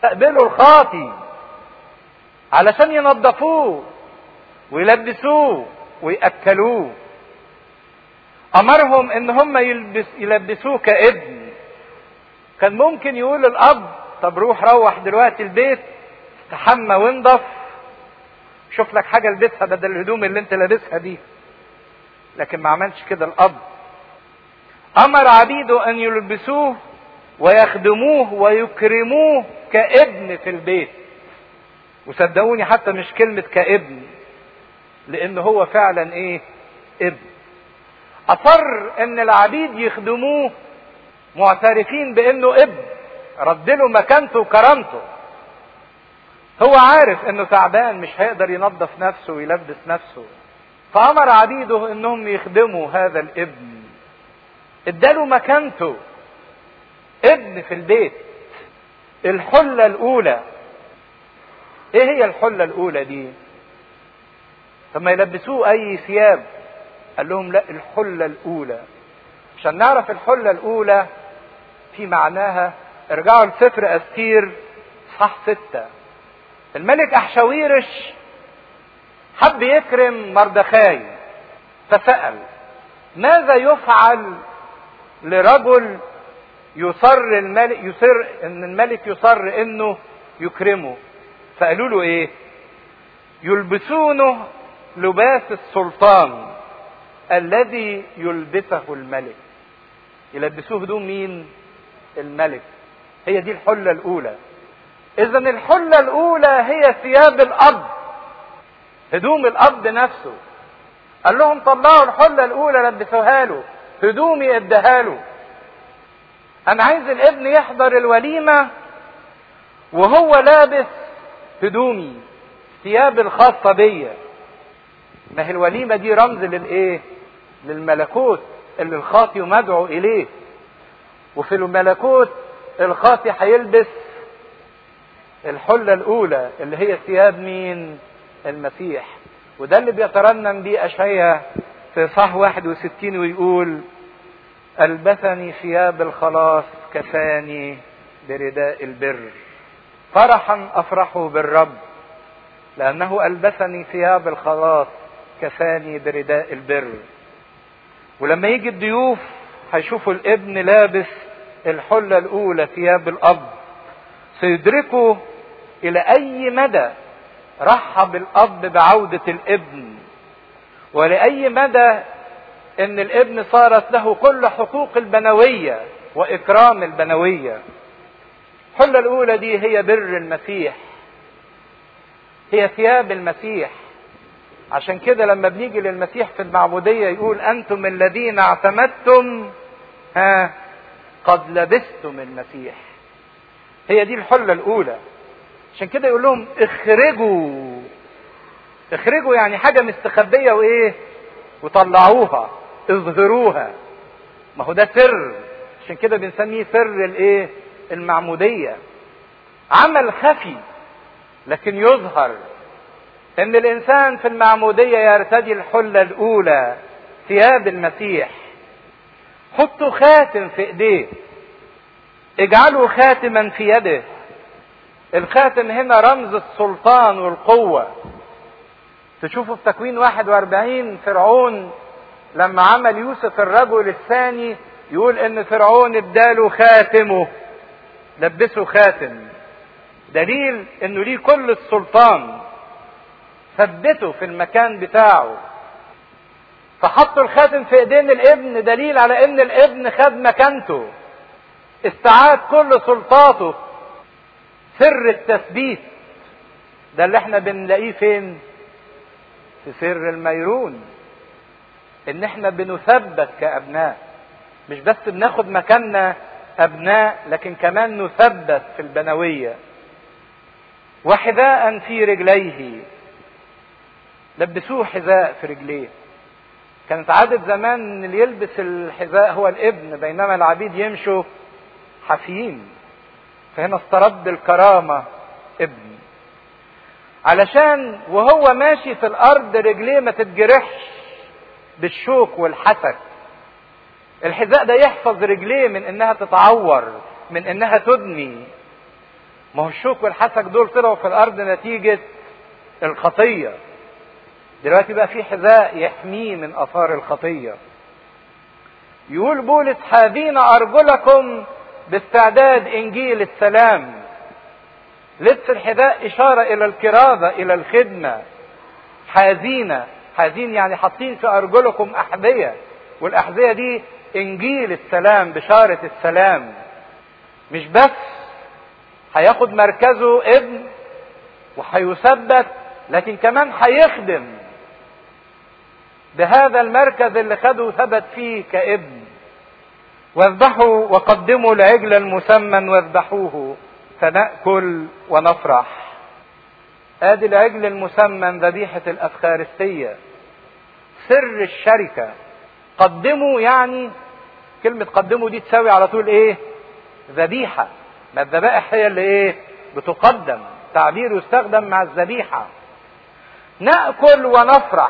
يستقبلوا الخاطي علشان ينظفوه ويلبسوه ويأكلوه أمرهم إن هم يلبس يلبسوه كابن كان ممكن يقول الأب طب روح روح دلوقتي البيت تحمى وانضف شوف لك حاجة البسها بدل الهدوم اللي انت لابسها دي لكن ما عملش كده الأب أمر عبيده أن يلبسوه ويخدموه ويكرموه كابن في البيت وصدقوني حتى مش كلمة كابن لأن هو فعلا إيه ابن أصر أن العبيد يخدموه معترفين بأنه ابن رد له مكانته وكرامته هو عارف انه تعبان مش هيقدر ينظف نفسه ويلبس نفسه فامر عبيده انهم يخدموا هذا الابن اداله مكانته ابن في البيت الحلة الاولى ايه هي الحلة الاولى دي طب ما يلبسوه اي ثياب قال لهم لا الحلة الاولى عشان نعرف الحلة الاولى في معناها ارجعوا لسفر استير صح ستة الملك احشاويرش حب يكرم مردخاي فسأل ماذا يفعل لرجل يصر الملك يصر ان الملك يصر انه يكرمه فقالوا له ايه يلبسونه لباس السلطان الذي يلبسه الملك يلبسوه هدوم مين الملك هي دي الحله الاولى اذا الحله الاولى هي ثياب الاب هدوم الاب نفسه قال لهم طلعوا الحله الاولى لبسوها له هدومي اداها له انا عايز الابن يحضر الوليمه وهو لابس هدومي ثياب الخاصه بيا ما هي الوليمه دي رمز للايه للملكوت اللي الخاطي مدعو اليه وفي الملكوت الخاطي هيلبس الحله الاولى اللي هي ثياب مين المسيح وده اللي بيترنم بيه اشعيا في صح 61 ويقول البسني ثياب الخلاص كفاني برداء البر فرحا افرح بالرب لانه البسني ثياب الخلاص كفاني برداء البر ولما يجي الضيوف هيشوفوا الابن لابس الحلة الأولى ثياب الأب سيدركوا إلى أي مدى رحب الأب بعودة الابن ولأي مدى إن الابن صارت له كل حقوق البنوية وإكرام البنوية الحلة الأولى دي هي بر المسيح هي ثياب المسيح عشان كده لما بنيجي للمسيح في المعمودية يقول أنتم الذين اعتمدتم ها قد لبستم المسيح هي دي الحلة الأولى عشان كده يقول لهم اخرجوا اخرجوا يعني حاجة مستخبية وإيه وطلعوها اظهروها ما هو ده سر عشان كده بنسميه سر الايه المعمودية عمل خفي لكن يظهر ان الانسان في المعمودية يرتدي الحلة الاولى ثياب المسيح حطوا خاتم في ايديه اجعلوا خاتما في يده الخاتم هنا رمز السلطان والقوة تشوفوا في تكوين 41 فرعون لما عمل يوسف الرجل الثاني يقول ان فرعون اداله خاتمه لبسه خاتم دليل انه ليه كل السلطان ثبته في المكان بتاعه فحطوا الخاتم في ايدين الابن دليل على ان الابن خد مكانته استعاد كل سلطاته سر التثبيت ده اللي احنا بنلاقيه فين في سر الميرون ان احنا بنثبت كابناء مش بس بناخد مكاننا ابناء لكن كمان نثبت في البنويه وحذاء في رجليه لبسوه حذاء في رجليه كانت عادة زمان ان اللي يلبس الحذاء هو الابن بينما العبيد يمشوا حافيين فهنا استرد الكرامة ابن علشان وهو ماشي في الارض رجليه ما تتجرحش بالشوك والحسك الحذاء ده يحفظ رجليه من انها تتعور من انها تدمي ما هو الشوك والحسك دول طلعوا في الارض نتيجة الخطية دلوقتي بقى في حذاء يحميه من اثار الخطية يقول بولس حاذين ارجلكم باستعداد انجيل السلام لبس الحذاء اشارة الى الكرازة الى الخدمة حازينة حازين يعني حاطين في ارجلكم احذية والاحذية دي انجيل السلام بشارة السلام مش بس هياخد مركزه ابن وهيثبت لكن كمان هيخدم بهذا المركز اللي خده وثبت فيه كابن واذبحوا وقدموا العجل المسمن واذبحوه فنأكل ونفرح ادي العجل المسمن ذبيحة الافخارستية سر الشركة قدموا يعني كلمة قدموا دي تساوي على طول ايه ذبيحة ما الذبائح هي اللي ايه بتقدم تعبير يستخدم مع الذبيحة نأكل ونفرح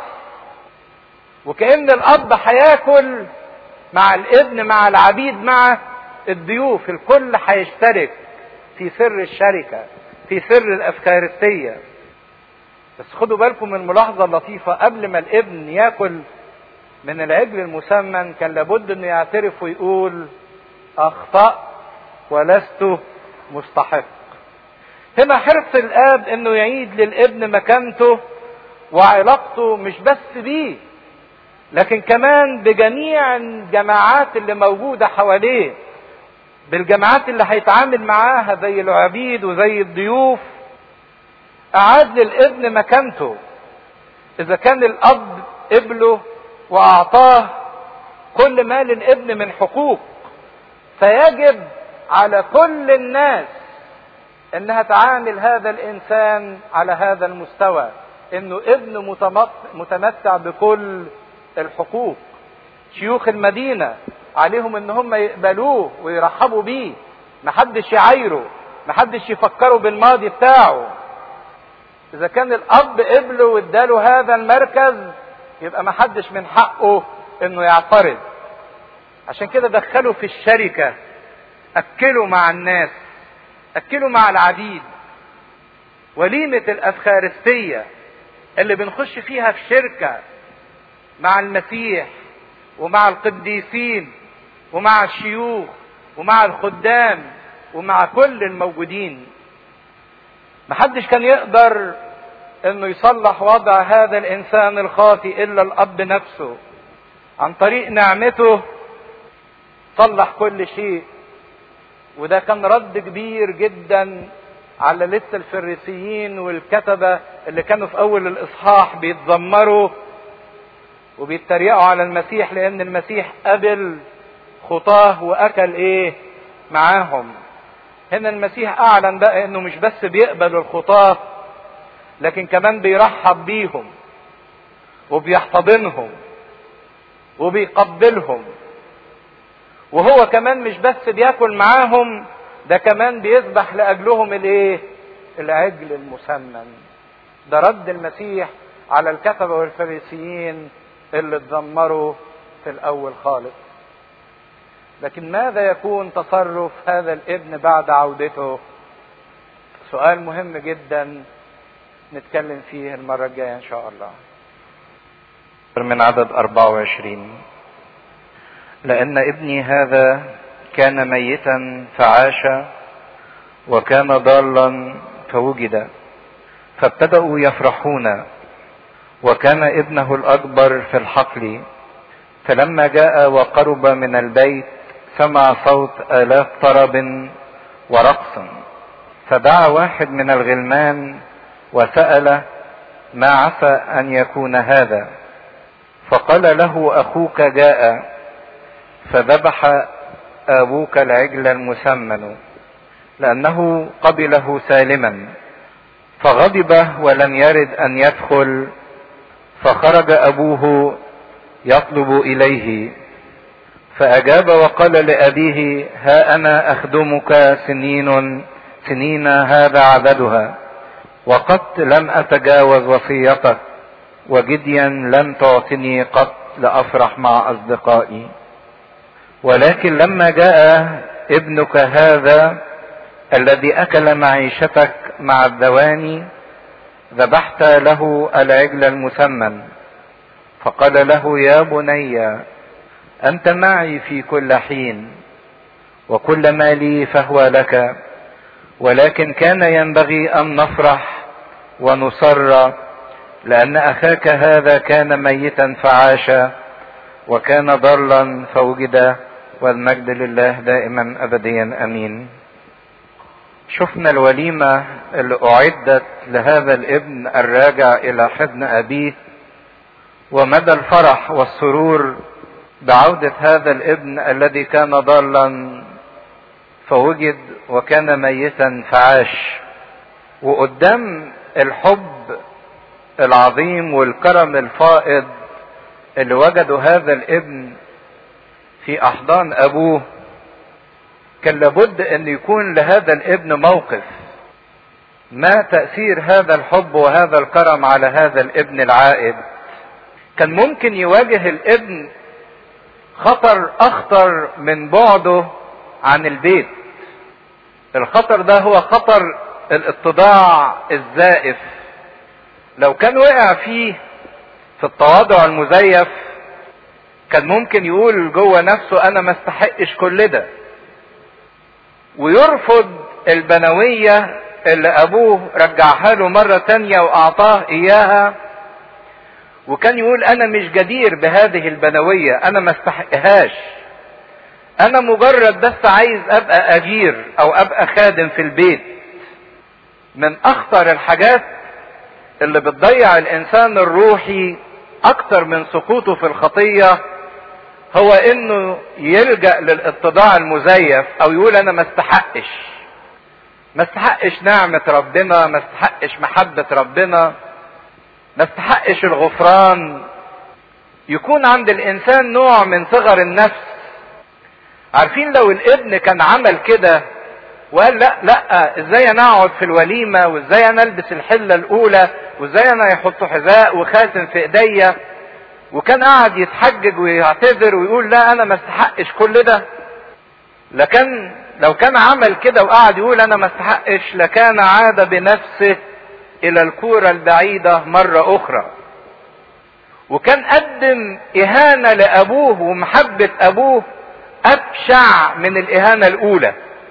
وكأن الأب هياكل مع الابن مع العبيد مع الضيوف الكل هيشترك في سر الشركة في سر الأفكارستية بس خدوا بالكم من ملاحظة لطيفة قبل ما الابن ياكل من العجل المسمن كان لابد انه يعترف ويقول اخطأت ولست مستحق هنا حرص الاب انه يعيد للابن مكانته وعلاقته مش بس بيه لكن كمان بجميع الجماعات اللي موجودة حواليه بالجماعات اللي هيتعامل معاها زي العبيد وزي الضيوف أعاد للابن مكانته إذا كان الأب قبله وأعطاه كل ما للابن من حقوق فيجب على كل الناس انها تعامل هذا الانسان على هذا المستوى انه ابن متمتع بكل الحقوق شيوخ المدينة عليهم ان هم يقبلوه ويرحبوا بيه محدش يعايره محدش يفكروا بالماضي بتاعه اذا كان الاب قبله واداله هذا المركز يبقى محدش من حقه انه يعترض عشان كده دخلوا في الشركة اكلوا مع الناس اكلوا مع العبيد وليمة الافخارستية اللي بنخش فيها في شركة مع المسيح ومع القديسين ومع الشيوخ ومع الخدام ومع كل الموجودين محدش كان يقدر انه يصلح وضع هذا الانسان الخاطئ الا الاب نفسه عن طريق نعمته صلح كل شيء وده كان رد كبير جدا على لسه الفريسيين والكتبة اللي كانوا في اول الاصحاح بيتذمروا وبيتريقوا على المسيح لان المسيح قبل خطاه واكل ايه معاهم هنا المسيح اعلن بقى انه مش بس بيقبل الخطاه لكن كمان بيرحب بيهم وبيحتضنهم وبيقبلهم وهو كمان مش بس بياكل معاهم ده كمان بيذبح لاجلهم الايه العجل المسمن ده رد المسيح على الكتبه والفريسيين اللي اتذمروا في الاول خالص لكن ماذا يكون تصرف هذا الابن بعد عودته سؤال مهم جدا نتكلم فيه المرة الجاية إن شاء الله من عدد 24 لأن ابني هذا كان ميتا فعاش وكان ضالا فوجد فابتدأوا يفرحون وكان ابنه الأكبر في الحقل فلما جاء وقرب من البيت سمع صوت آلاف طرب ورقص فدعا واحد من الغلمان وسأل ما عسى أن يكون هذا فقال له أخوك جاء فذبح أبوك العجل المسمن لأنه قبله سالما فغضب ولم يرد أن يدخل فخرج أبوه يطلب إليه فأجاب وقال لأبيه ها أنا أخدمك سنين سنين هذا عددها وقد لم أتجاوز وصيتك وجديا لم تعطني قط لأفرح مع أصدقائي ولكن لما جاء ابنك هذا الذي اكل معيشتك مع الذواني ذبحت له العجل المثمن فقال له يا بني انت معي في كل حين وكل ما لي فهو لك ولكن كان ينبغي ان نفرح ونصر لان اخاك هذا كان ميتا فعاش وكان ضلا فوجد والمجد لله دائما ابديا امين شفنا الوليمة اللي أعدت لهذا الابن الراجع إلى حضن أبيه ومدى الفرح والسرور بعودة هذا الابن الذي كان ضالا فوجد وكان ميتا فعاش وقدام الحب العظيم والكرم الفائض اللي وجدوا هذا الابن في احضان ابوه كان لابد ان يكون لهذا الابن موقف ما تاثير هذا الحب وهذا الكرم على هذا الابن العائد كان ممكن يواجه الابن خطر اخطر من بعده عن البيت الخطر ده هو خطر الاتضاع الزائف لو كان وقع فيه في التواضع المزيف كان ممكن يقول جوه نفسه انا ما استحقش كل ده ويرفض البنوية اللي ابوه رجعها له مرة تانية واعطاه اياها وكان يقول انا مش جدير بهذه البنوية انا ما استحقهاش انا مجرد بس عايز ابقى اجير او ابقى خادم في البيت من اخطر الحاجات اللي بتضيع الانسان الروحي اكتر من سقوطه في الخطية هو انه يلجأ للاتضاع المزيف او يقول انا ما استحقش ما استحقش نعمة ربنا ما استحقش محبة ربنا ما استحقش الغفران يكون عند الانسان نوع من صغر النفس عارفين لو الابن كان عمل كده وقال لا لا ازاي انا اقعد في الوليمه وازاي انا البس الحله الاولى وازاي انا يحط حذاء وخاتم في ايديا وكان قاعد يتحجج ويعتذر ويقول لا انا ما استحقش كل ده لكن لو كان عمل كده وقعد يقول انا ما استحقش لكان عاد بنفسه الى الكوره البعيده مره اخرى وكان قدم اهانه لابوه ومحبه ابوه ابشع من الاهانه الاولى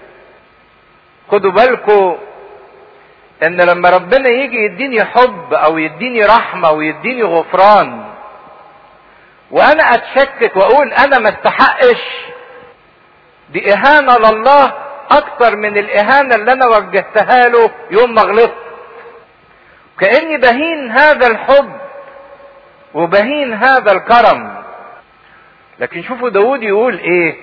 خدوا بالكم ان لما ربنا يجي يديني حب او يديني رحمة ويديني غفران وانا اتشكك واقول انا ما استحقش دي اهانة لله اكتر من الاهانة اللي انا وجهتها له يوم ما غلطت كاني بهين هذا الحب وبهين هذا الكرم لكن شوفوا داود يقول ايه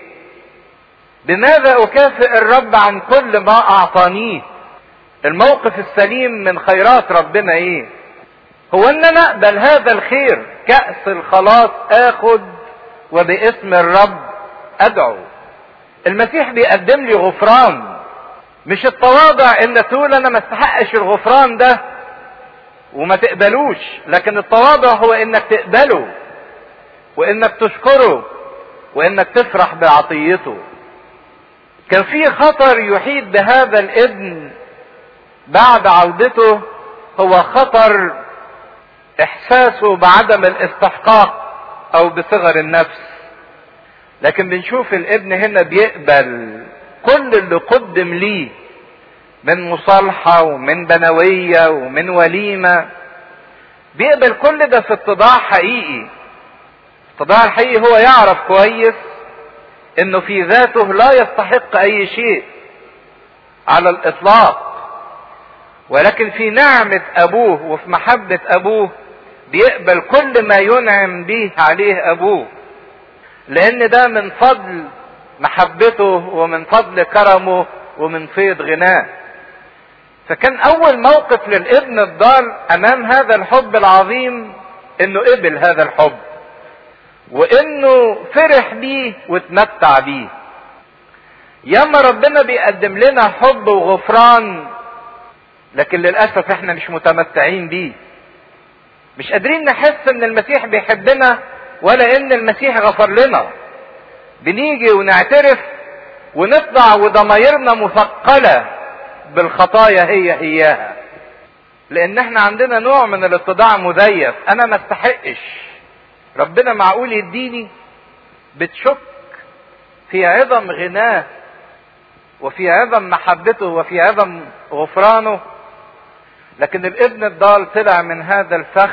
بماذا اكافئ الرب عن كل ما اعطانيه الموقف السليم من خيرات ربنا ايه هو ان انا اقبل هذا الخير كأس الخلاص اخد وباسم الرب ادعو المسيح بيقدم لي غفران مش التواضع ان تقول انا ما استحقش الغفران ده وما تقبلوش لكن التواضع هو انك تقبله وانك تشكره وانك تفرح بعطيته كان في خطر يحيط بهذا الابن بعد عودته هو خطر احساسه بعدم الاستحقاق او بصغر النفس لكن بنشوف الابن هنا بيقبل كل اللي قدم ليه من مصالحة ومن بنوية ومن وليمة بيقبل كل ده في اتضاع حقيقي الاتضاع الحقيقي هو يعرف كويس انه في ذاته لا يستحق اي شيء على الاطلاق ولكن في نعمة ابوه وفي محبة ابوه بيقبل كل ما ينعم به عليه ابوه لان ده من فضل محبته ومن فضل كرمه ومن فيض غناه فكان اول موقف للابن الضال امام هذا الحب العظيم انه قبل هذا الحب وانه فرح بيه واتمتع بيه ياما ربنا بيقدم لنا حب وغفران لكن للاسف احنا مش متمتعين بيه مش قادرين نحس ان المسيح بيحبنا ولا ان المسيح غفر لنا بنيجي ونعترف ونطلع وضمايرنا مثقلة بالخطايا هي اياها لان احنا عندنا نوع من الاتضاع مزيف انا ما استحقش ربنا معقول يديني بتشك في عظم غناه وفي عظم محبته وفي عظم غفرانه لكن الابن الضال طلع من هذا الفخ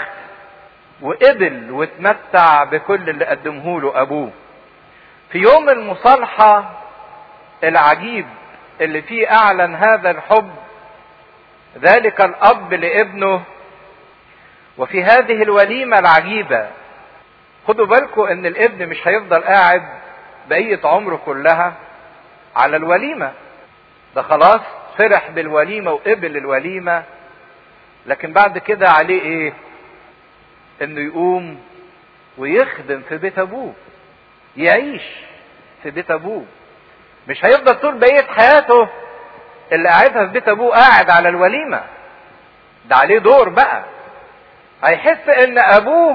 وقبل واتمتع بكل اللي قدمه له ابوه في يوم المصالحة العجيب اللي فيه اعلن هذا الحب ذلك الاب لابنه وفي هذه الوليمة العجيبة خدوا بالكم ان الابن مش هيفضل قاعد بقية عمره كلها على الوليمة ده خلاص فرح بالوليمة وقبل الوليمة لكن بعد كده عليه ايه انه يقوم ويخدم في بيت ابوه يعيش في بيت ابوه مش هيفضل طول بقية حياته اللي قاعدها في بيت ابوه قاعد على الوليمة ده عليه دور بقى هيحس ان ابوه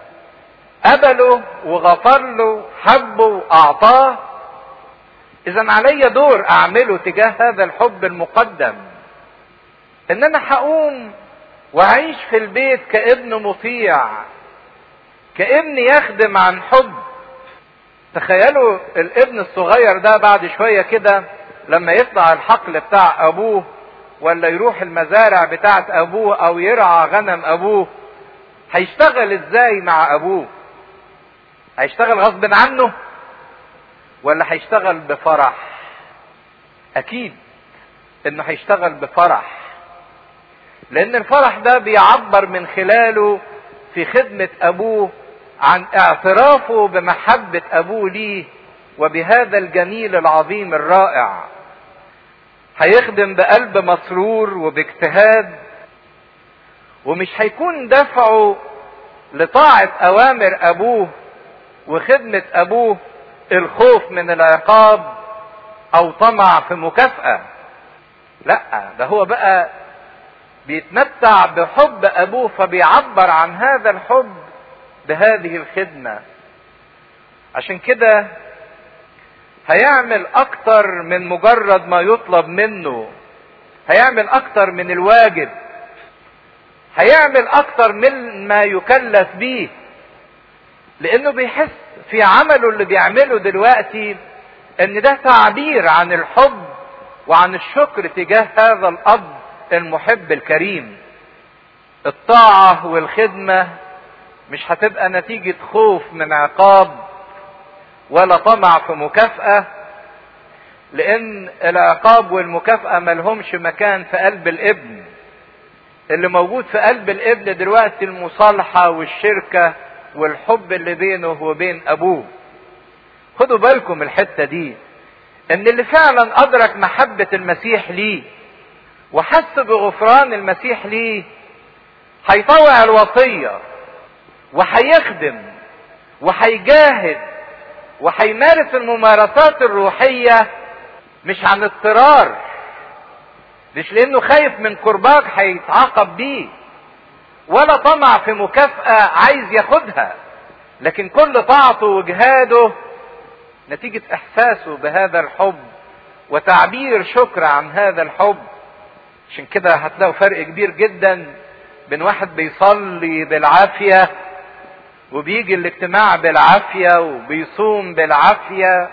قبله وغفر له حبه واعطاه اذا علي دور اعمله تجاه هذا الحب المقدم ان انا هقوم واعيش في البيت كابن مطيع كابن يخدم عن حب تخيلوا الابن الصغير ده بعد شويه كده لما يطلع الحقل بتاع ابوه ولا يروح المزارع بتاعت ابوه او يرعى غنم ابوه هيشتغل ازاي مع ابوه هيشتغل غصب عنه ولا هيشتغل بفرح اكيد انه هيشتغل بفرح لان الفرح ده بيعبر من خلاله في خدمة ابوه عن اعترافه بمحبة ابوه ليه وبهذا الجميل العظيم الرائع هيخدم بقلب مسرور وباجتهاد ومش هيكون دفعه لطاعة اوامر ابوه وخدمة ابوه الخوف من العقاب او طمع في مكافأة لا ده هو بقى بيتمتع بحب ابوه فبيعبر عن هذا الحب بهذه الخدمة عشان كده هيعمل اكتر من مجرد ما يطلب منه هيعمل اكتر من الواجب هيعمل اكتر من ما يكلف بيه لانه بيحس في عمله اللي بيعمله دلوقتي ان ده تعبير عن الحب وعن الشكر تجاه هذا الاب المحب الكريم الطاعة والخدمة مش هتبقى نتيجة خوف من عقاب ولا طمع في مكافأة لان العقاب والمكافأة ملهمش مكان في قلب الابن اللي موجود في قلب الابن دلوقتي المصالحة والشركة والحب اللي بينه وبين ابوه خدوا بالكم الحتة دي ان اللي فعلا ادرك محبة المسيح ليه وحس بغفران المسيح ليه هيطوع الوصية وهيخدم وهيجاهد وهيمارس الممارسات الروحية مش عن اضطرار مش لانه خايف من كرباج هيتعاقب بيه ولا طمع في مكافأة عايز ياخدها لكن كل طاعته وجهاده نتيجة احساسه بهذا الحب وتعبير شكر عن هذا الحب عشان كده هتلاقوا فرق كبير جدا بين واحد بيصلي بالعافية وبيجي الاجتماع بالعافية وبيصوم بالعافية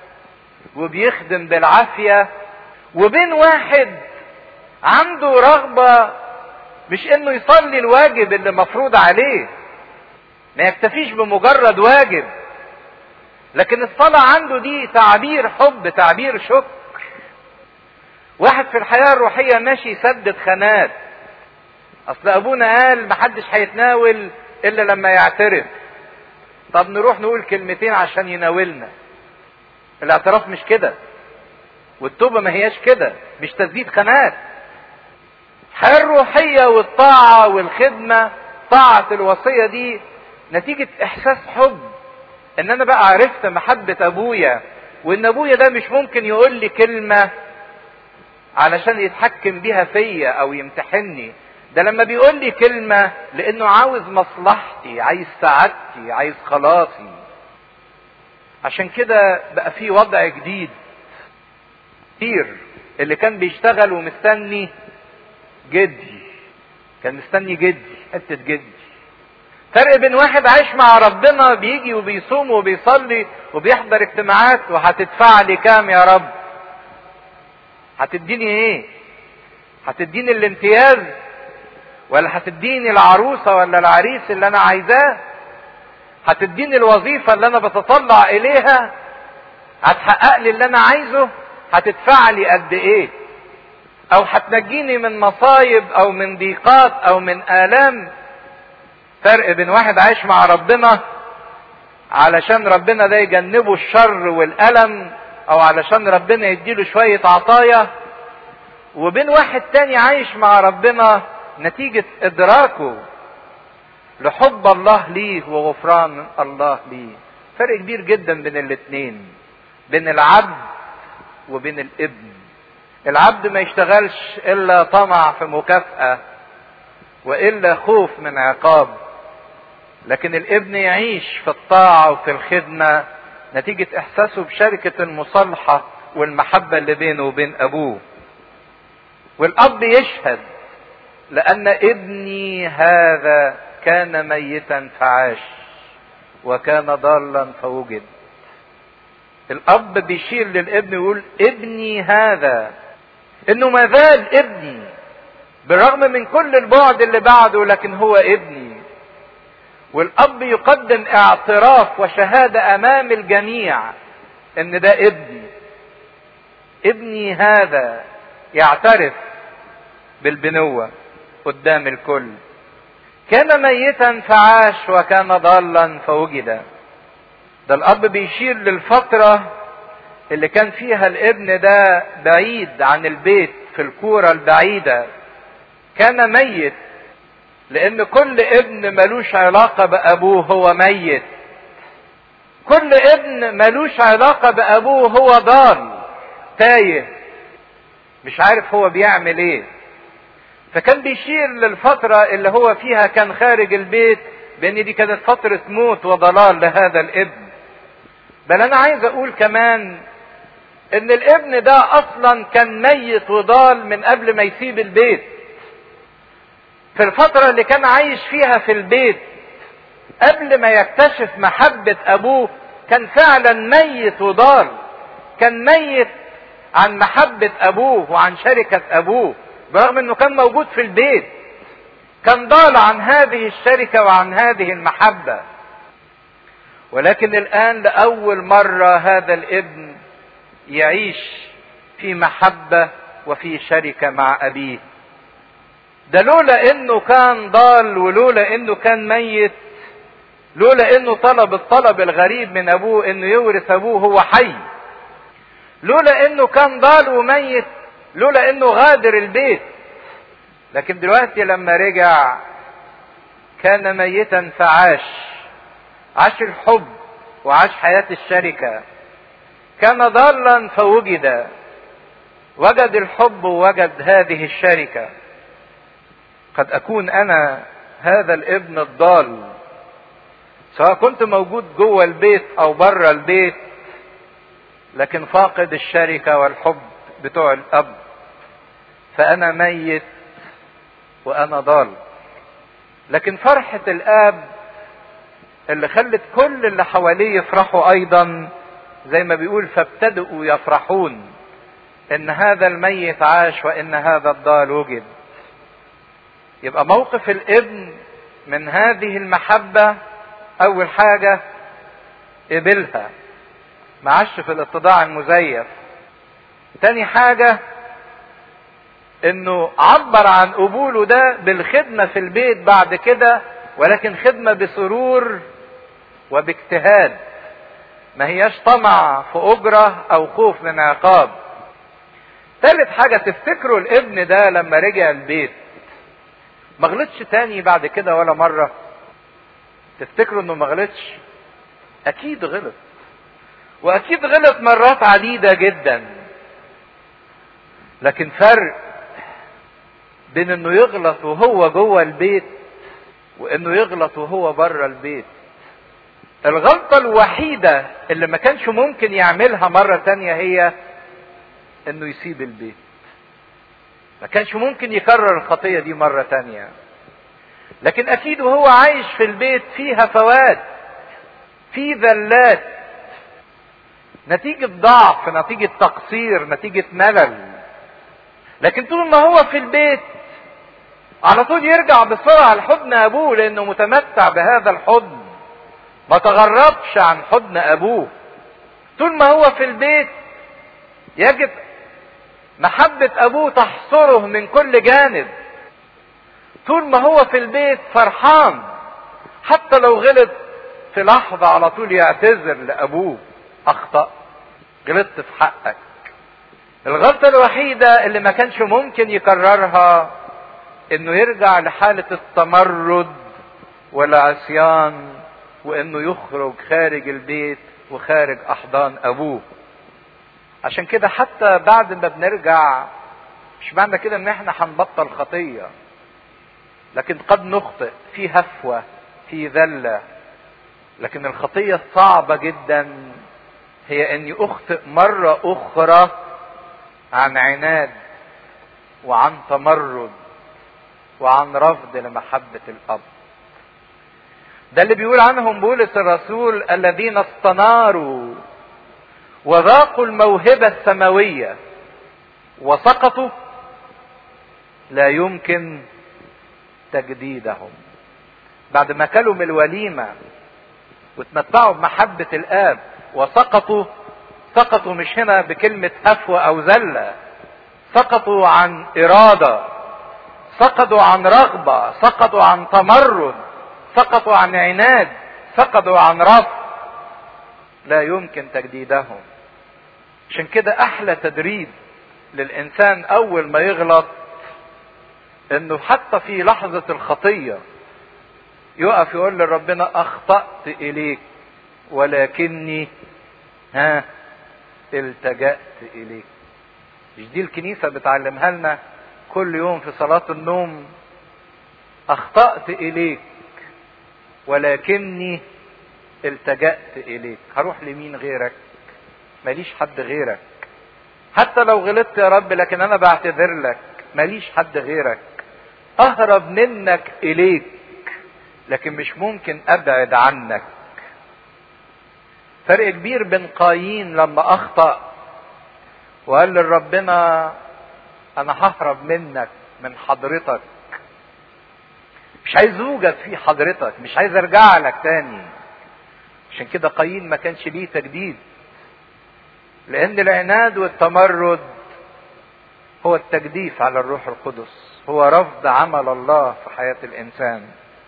وبيخدم بالعافية وبين واحد عنده رغبة مش انه يصلي الواجب اللي مفروض عليه ما يكتفيش بمجرد واجب لكن الصلاة عنده دي تعبير حب تعبير شكر واحد في الحياة الروحية ماشي يسدد خانات اصل ابونا قال محدش هيتناول الا لما يعترف طب نروح نقول كلمتين عشان يناولنا الاعتراف مش كده والتوبة ما هياش كده مش تسديد خانات الحياة الروحية والطاعة والخدمة طاعة الوصية دي نتيجة احساس حب ان انا بقى عرفت محبة ابويا وان ابويا ده مش ممكن يقول لي كلمة علشان يتحكم بيها فيا او يمتحني ده لما بيقول لي كلمة لانه عاوز مصلحتي عايز سعادتي عايز خلاصي عشان كده بقى في وضع جديد كتير اللي كان بيشتغل ومستني جدي كان مستني جدي حتة جدي فرق بين واحد عايش مع ربنا بيجي وبيصوم وبيصلي وبيحضر اجتماعات وهتدفع لي كام يا رب هتديني ايه هتديني الامتياز ولا هتديني العروسة ولا العريس اللي انا عايزاه هتديني الوظيفة اللي انا بتطلع اليها هتحقق لي اللي انا عايزه هتدفع لي قد ايه او هتنجيني من مصايب او من ضيقات او من الام فرق بين واحد عايش مع ربنا علشان ربنا ده يجنبه الشر والالم او علشان ربنا يديله شوية عطايا وبين واحد تاني عايش مع ربنا نتيجة ادراكه لحب الله ليه وغفران الله ليه فرق كبير جدا بين الاتنين بين العبد وبين الابن العبد ما يشتغلش الا طمع في مكافأة والا خوف من عقاب لكن الابن يعيش في الطاعة وفي الخدمة نتيجة احساسه بشركة المصالحة والمحبة اللي بينه وبين ابوه والاب يشهد لان ابني هذا كان ميتا فعاش وكان ضالا فوجد الاب بيشير للابن ويقول ابني هذا انه ما زال ابني بالرغم من كل البعد اللي بعده لكن هو ابني والاب يقدم اعتراف وشهاده امام الجميع ان ده ابني ابني هذا يعترف بالبنوه قدام الكل كان ميتا فعاش وكان ضالا فوجد ده الاب بيشير للفتره اللي كان فيها الابن ده بعيد عن البيت في الكوره البعيده كان ميت لان كل ابن ملوش علاقه بابوه هو ميت كل ابن ملوش علاقه بابوه هو ضال تايه مش عارف هو بيعمل ايه فكان بيشير للفترة اللي هو فيها كان خارج البيت بان دي كانت فترة موت وضلال لهذا الابن بل انا عايز اقول كمان ان الابن ده اصلا كان ميت وضال من قبل ما يسيب البيت في الفترة اللي كان عايش فيها في البيت قبل ما يكتشف محبة ابوه كان فعلا ميت وضال كان ميت عن محبة ابوه وعن شركة ابوه برغم انه كان موجود في البيت كان ضال عن هذه الشركة وعن هذه المحبة ولكن الان لاول مرة هذا الابن يعيش في محبة وفي شركة مع ابيه ده لولا انه كان ضال ولولا انه كان ميت لولا انه طلب الطلب الغريب من ابوه انه يورث ابوه هو حي لولا انه كان ضال وميت لولا انه غادر البيت لكن دلوقتي لما رجع كان ميتا فعاش عاش الحب وعاش حياة الشركة كان ضالا فوجد وجد الحب ووجد هذه الشركة قد أكون أنا هذا الابن الضال سواء كنت موجود جوه البيت أو بره البيت لكن فاقد الشركة والحب بتوع الأب فأنا ميت وأنا ضال لكن فرحة الآب اللي خلت كل اللي حواليه يفرحوا أيضا زي ما بيقول فابتدأوا يفرحون إن هذا الميت عاش وإن هذا الضال وجد يبقى موقف الابن من هذه المحبة أول حاجة قبلها ما عاش في الاتضاع المزيف تاني حاجة انه عبر عن قبوله ده بالخدمة في البيت بعد كده ولكن خدمة بسرور وباجتهاد ما هياش طمع في أجرة أو خوف من عقاب تالت حاجة تفتكروا الابن ده لما رجع البيت ما غلطش تاني بعد كده ولا مرة تفتكروا انه ما غلطش اكيد غلط واكيد غلط مرات عديدة جدا لكن فرق بين انه يغلط وهو جوه البيت وانه يغلط وهو بره البيت الغلطة الوحيدة اللي ما كانش ممكن يعملها مرة تانية هي انه يسيب البيت ما كانش ممكن يكرر الخطية دي مرة تانية لكن أكيد وهو عايش في البيت فيه هفوات في ذلات نتيجة ضعف نتيجة تقصير نتيجة ملل لكن طول ما هو في البيت على طول يرجع بسرعة لحضن أبوه لأنه متمتع بهذا الحضن ما تغربش عن حضن أبوه طول ما هو في البيت يجد محبة أبوه تحصره من كل جانب طول ما هو في البيت فرحان حتى لو غلط في لحظة على طول يعتذر لأبوه أخطأ غلطت في حقك الغلطة الوحيدة اللي ما كانش ممكن يكررها انه يرجع لحالة التمرد والعصيان وانه يخرج خارج البيت وخارج احضان ابوه عشان كده حتى بعد ما بنرجع مش معنى كده ان احنا هنبطل خطية لكن قد نخطئ في هفوة في ذلة لكن الخطية الصعبة جدا هي اني اخطئ مرة اخرى عن عناد وعن تمرد وعن رفض لمحبة الاب ده اللي بيقول عنهم بولس الرسول الذين استناروا وذاقوا الموهبة السماوية وسقطوا لا يمكن تجديدهم بعد ما كلوا من الوليمة وتمتعوا بمحبة الآب وسقطوا سقطوا مش هنا بكلمة هفوة أو زلة سقطوا عن إرادة سقطوا عن رغبة سقطوا عن تمرد سقطوا عن عناد سقطوا عن رفض لا يمكن تجديدهم عشان كده احلى تدريب للانسان اول ما يغلط انه حتى في لحظة الخطية يقف يقول لربنا اخطأت اليك ولكني ها التجأت اليك مش دي الكنيسة بتعلمها لنا كل يوم في صلاة النوم اخطأت اليك ولكني التجأت اليك هروح لمين غيرك ماليش حد غيرك حتى لو غلطت يا رب لكن انا بعتذر لك ماليش حد غيرك اهرب منك اليك لكن مش ممكن ابعد عنك فرق كبير بين قايين لما اخطأ وقال لربنا انا ههرب منك من حضرتك مش عايز اوجد في حضرتك مش عايز ارجع لك تاني عشان كده قايين ما كانش ليه تجديد لان العناد والتمرد هو التجديف على الروح القدس هو رفض عمل الله في حياة الانسان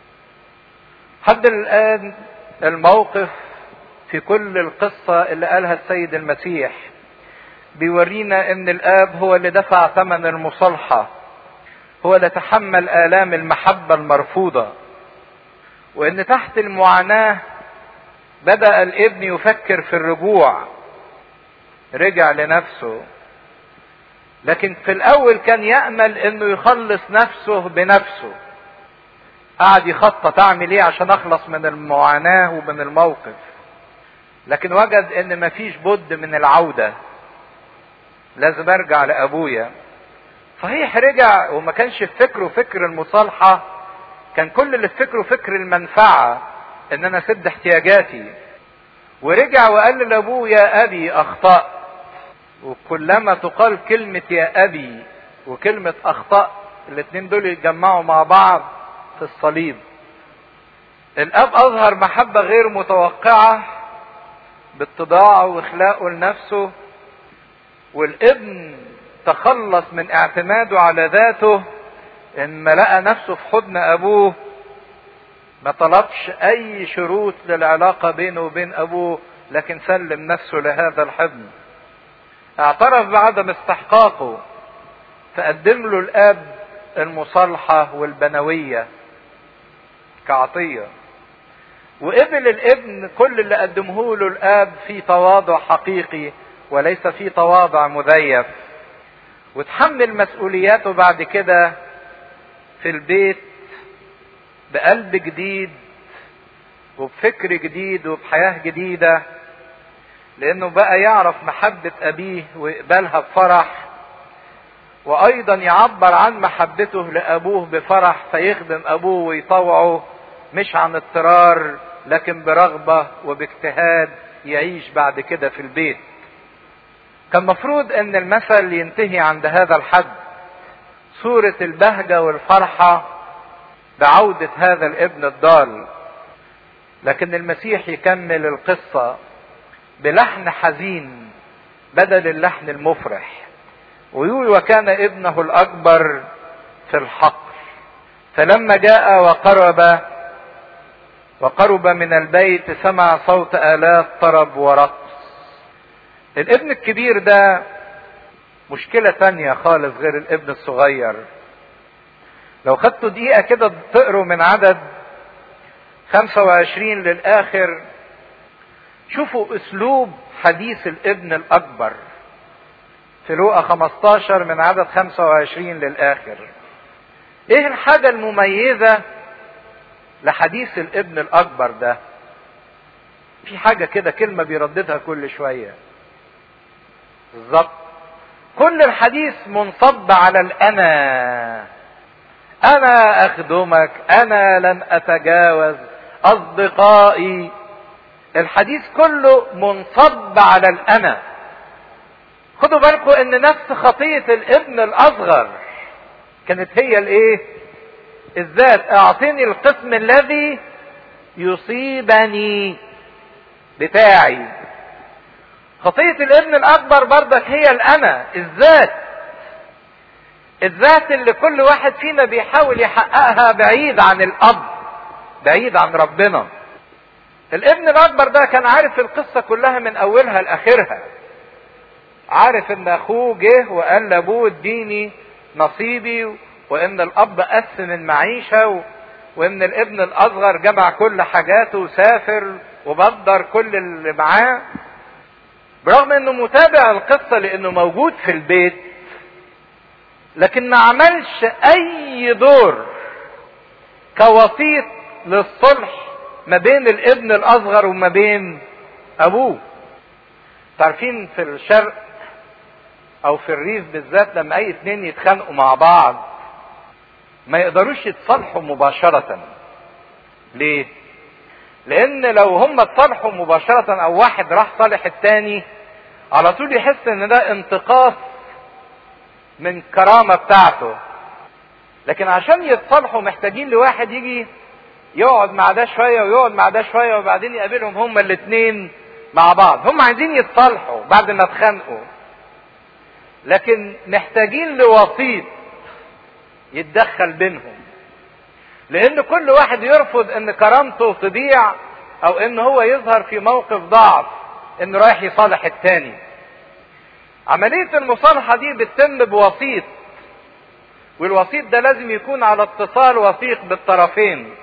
حد الان الموقف في كل القصة اللي قالها السيد المسيح بيورينا ان الاب هو اللي دفع ثمن المصالحة هو اللي تحمل آلام المحبة المرفوضة وان تحت المعاناة بدأ الابن يفكر في الرجوع رجع لنفسه لكن في الاول كان يأمل انه يخلص نفسه بنفسه قعد يخطط اعمل ايه عشان اخلص من المعاناة ومن الموقف لكن وجد ان مفيش بد من العودة لازم ارجع لابويا صحيح رجع وما كانش في فكره فكر المصالحة كان كل اللي في فكره فكر المنفعة ان انا اسد احتياجاتي ورجع وقال لابوه يا ابي اخطأت وكلما تقال كلمة يا ابي وكلمة اخطأت الاتنين دول يتجمعوا مع بعض في الصليب الاب اظهر محبة غير متوقعة باتضاعه واخلاقه لنفسه والابن تخلص من اعتماده على ذاته ان ما لقى نفسه في حضن ابوه ما طلبش اي شروط للعلاقة بينه وبين ابوه لكن سلم نفسه لهذا الحضن اعترف بعدم استحقاقه فقدم له الاب المصالحة والبنوية كعطية وقبل الابن كل اللي قدمه له الاب في تواضع حقيقي وليس في تواضع مزيف وتحمل مسؤولياته بعد كده في البيت بقلب جديد وبفكر جديد وبحياة جديدة لانه بقى يعرف محبة ابيه ويقبلها بفرح وايضا يعبر عن محبته لابوه بفرح فيخدم ابوه ويطوعه مش عن اضطرار لكن برغبة وباجتهاد يعيش بعد كده في البيت كان مفروض ان المثل ينتهي عند هذا الحد صورة البهجة والفرحة بعودة هذا الابن الضال لكن المسيح يكمل القصة بلحن حزين بدل اللحن المفرح ويقول وكان ابنه الأكبر في الحقل فلما جاء وقرب وقرب من البيت سمع صوت آلاف طرب ورقص الابن الكبير ده مشكلة تانية خالص غير الابن الصغير لو خدتوا دقيقة كده تقروا من عدد 25 للآخر شوفوا أسلوب حديث الابن الأكبر في لوقا 15 من عدد 25 للآخر إيه الحاجة المميزة لحديث الابن الأكبر ده في حاجة كده كلمة بيرددها كل شوية بالظبط كل الحديث منصب على الأنا أنا أخدمك أنا لن أتجاوز أصدقائي الحديث كله منصب على الأنا خدوا بالكم ان نفس خطية الابن الاصغر كانت هي الايه الذات اعطيني القسم الذي يصيبني بتاعي خطية الابن الاكبر برضك هي الانا الذات الذات اللي كل واحد فينا بيحاول يحققها بعيد عن الاب بعيد عن ربنا الابن الاكبر ده كان عارف القصة كلها من اولها لاخرها عارف ان اخوه جه وقال لابوه اديني نصيبي وان الاب قسم المعيشة و... وان الابن الاصغر جمع كل حاجاته وسافر وبدر كل اللي معاه برغم انه متابع القصة لانه موجود في البيت لكن ما عملش اي دور كوسيط للصلح ما بين الابن الاصغر وما بين ابوه تعرفين في الشرق او في الريف بالذات لما اي اتنين يتخانقوا مع بعض ما يقدروش يتصالحوا مباشرة ليه لان لو هم اتصالحوا مباشرة او واحد راح صالح التاني على طول يحس ان ده انتقاص من كرامة بتاعته لكن عشان يتصالحوا محتاجين لواحد يجي يقعد مع ده شوية ويقعد مع ده شوية وبعدين يقابلهم هما الاتنين مع بعض هم عايزين يتصالحوا بعد ما اتخانقوا لكن محتاجين لوسيط يتدخل بينهم لان كل واحد يرفض ان كرامته تضيع او ان هو يظهر في موقف ضعف انه رايح يصالح التاني عملية المصالحة دي بتتم بوسيط والوسيط ده لازم يكون على اتصال وثيق بالطرفين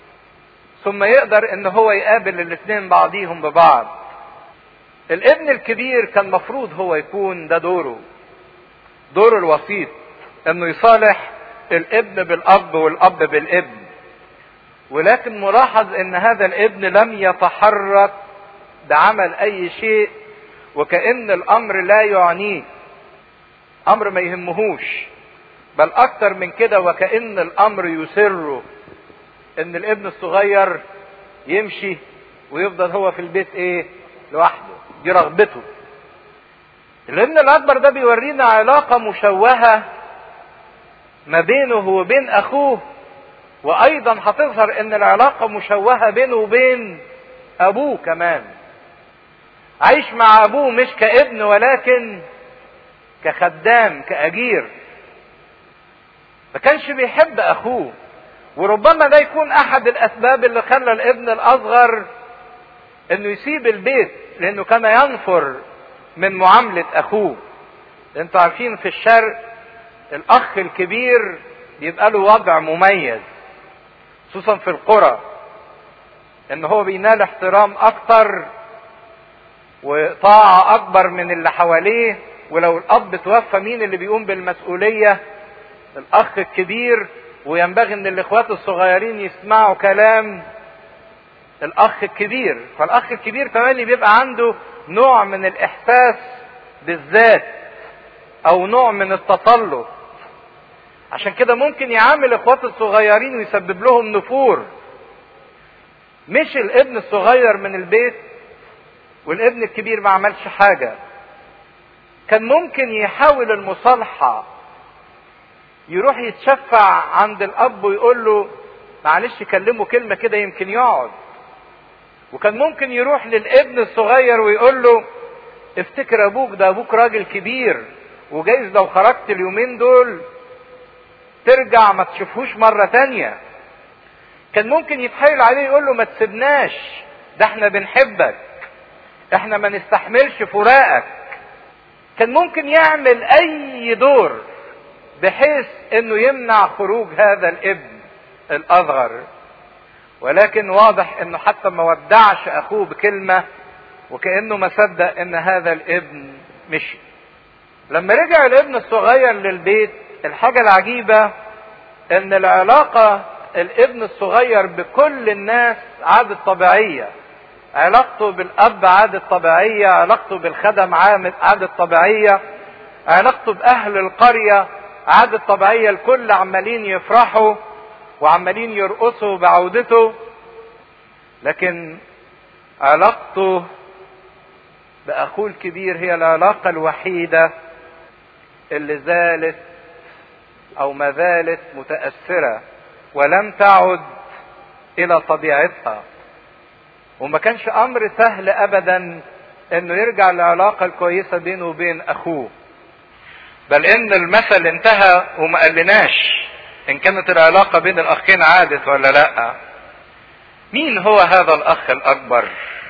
ثم يقدر ان هو يقابل الاثنين بعضيهم ببعض الابن الكبير كان مفروض هو يكون ده دوره دور الوسيط انه يصالح الابن بالاب والاب بالابن ولكن ملاحظ ان هذا الابن لم يتحرك بعمل اي شيء وكأن الامر لا يعنيه امر ما يهمهوش بل اكتر من كده وكأن الامر يسره ان الابن الصغير يمشي ويفضل هو في البيت ايه لوحده دي رغبته الابن الاكبر ده بيورينا علاقة مشوهة ما بينه وبين اخوه وايضا هتظهر ان العلاقة مشوهة بينه وبين ابوه كمان عايش مع ابوه مش كابن ولكن كخدام كاجير ما كانش بيحب اخوه وربما ده يكون احد الاسباب اللي خلى الابن الاصغر انه يسيب البيت لانه كان ينفر من معاملة اخوه انتوا عارفين في الشرق الاخ الكبير بيبقى له وضع مميز خصوصا في القرى ان هو بينال احترام اكتر وطاعة اكبر من اللي حواليه ولو الاب توفى مين اللي بيقوم بالمسؤولية الاخ الكبير وينبغي ان الاخوات الصغيرين يسمعوا كلام الاخ الكبير فالاخ الكبير كمان بيبقى عنده نوع من الاحساس بالذات او نوع من التسلط عشان كده ممكن يعامل اخواته الصغيرين ويسبب لهم نفور مش الابن الصغير من البيت والابن الكبير ما عملش حاجة كان ممكن يحاول المصالحة يروح يتشفع عند الاب ويقول له معلش كلمه كلمة كده يمكن يقعد وكان ممكن يروح للابن الصغير ويقول له افتكر ابوك ده ابوك راجل كبير وجايز لو خرجت اليومين دول ترجع ما تشوفهوش مرة تانية كان ممكن يتحايل عليه يقول له ما تسيبناش ده احنا بنحبك احنا ما نستحملش فراقك كان ممكن يعمل اي دور بحيث انه يمنع خروج هذا الابن الاصغر ولكن واضح انه حتى ما ودعش اخوه بكلمه وكانه ما صدق ان هذا الابن مشي لما رجع الابن الصغير للبيت الحاجه العجيبه ان العلاقه الابن الصغير بكل الناس عادت طبيعيه علاقته بالاب عادت طبيعيه علاقته بالخدم عادت طبيعيه علاقته باهل القريه عادت طبيعيه الكل عمالين يفرحوا وعمالين يرقصوا بعودته لكن علاقته باخوه الكبير هي العلاقه الوحيده اللي زالت او ما زالت متاثره ولم تعد الى طبيعتها وما كانش امر سهل ابدا انه يرجع للعلاقه الكويسه بينه وبين اخوه بل ان المثل انتهى وما قالناش ان كانت العلاقه بين الاخين عادت ولا لا مين هو هذا الاخ الاكبر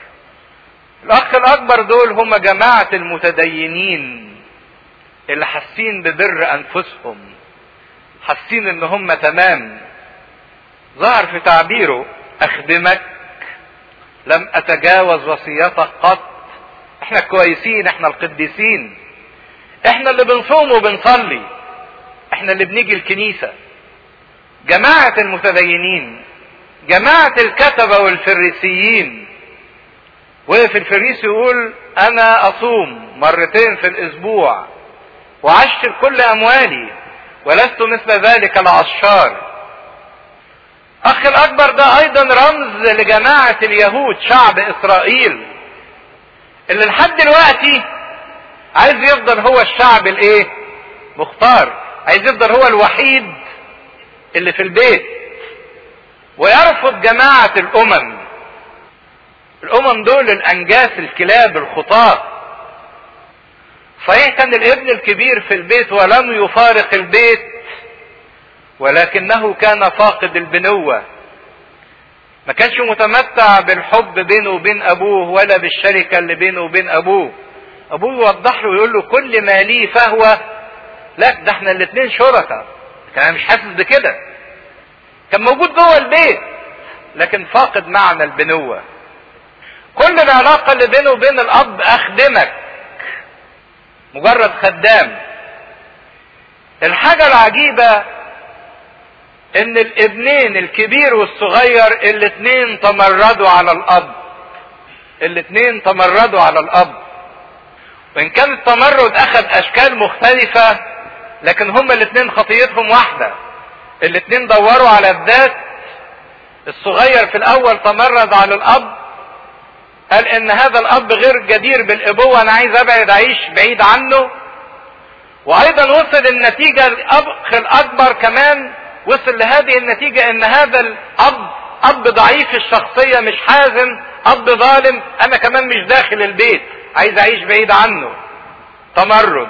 الاخ الاكبر دول هم جماعه المتدينين اللي حاسين ببر انفسهم حاسين ان هم تمام ظهر في تعبيره اخدمك لم اتجاوز وصيتك قط احنا كويسين احنا القديسين احنا اللي بنصوم وبنصلي احنا اللي بنيجي الكنيسة جماعة المتدينين جماعة الكتبة والفريسيين وقف الفريسي يقول انا اصوم مرتين في الاسبوع وعشت كل اموالي ولست مثل ذلك العشار اخ الاكبر ده ايضا رمز لجماعة اليهود شعب اسرائيل اللي لحد دلوقتي عايز يفضل هو الشعب الايه مختار عايز يفضل هو الوحيد اللي في البيت ويرفض جماعة الامم الامم دول الانجاس الكلاب الخطاة صحيح كان الابن الكبير في البيت ولم يفارق البيت ولكنه كان فاقد البنوة ما كانش متمتع بالحب بينه وبين ابوه ولا بالشركة اللي بينه وبين ابوه ابوه يوضح له ويقول له كل ما لي فهو لا ده احنا الاثنين شركاء كان مش حاسس بكده كان موجود جوه البيت لكن فاقد معنى البنوة كل العلاقة اللي بينه وبين الاب اخدمك مجرد خدام الحاجة العجيبة ان الابنين الكبير والصغير الاتنين تمردوا على الاب الاتنين تمردوا على الاب وان كان التمرد اخذ اشكال مختلفة لكن هما الاتنين خطيتهم واحدة الاتنين دوروا على الذات الصغير في الاول تمرد على الاب قال ان هذا الاب غير جدير بالابوة انا عايز ابعد اعيش بعيد عنه وايضا وصل النتيجة الاخ الاكبر كمان وصل لهذه النتيجة ان هذا الاب اب ضعيف الشخصية مش حازم اب ظالم انا كمان مش داخل البيت عايز اعيش بعيد عنه تمرد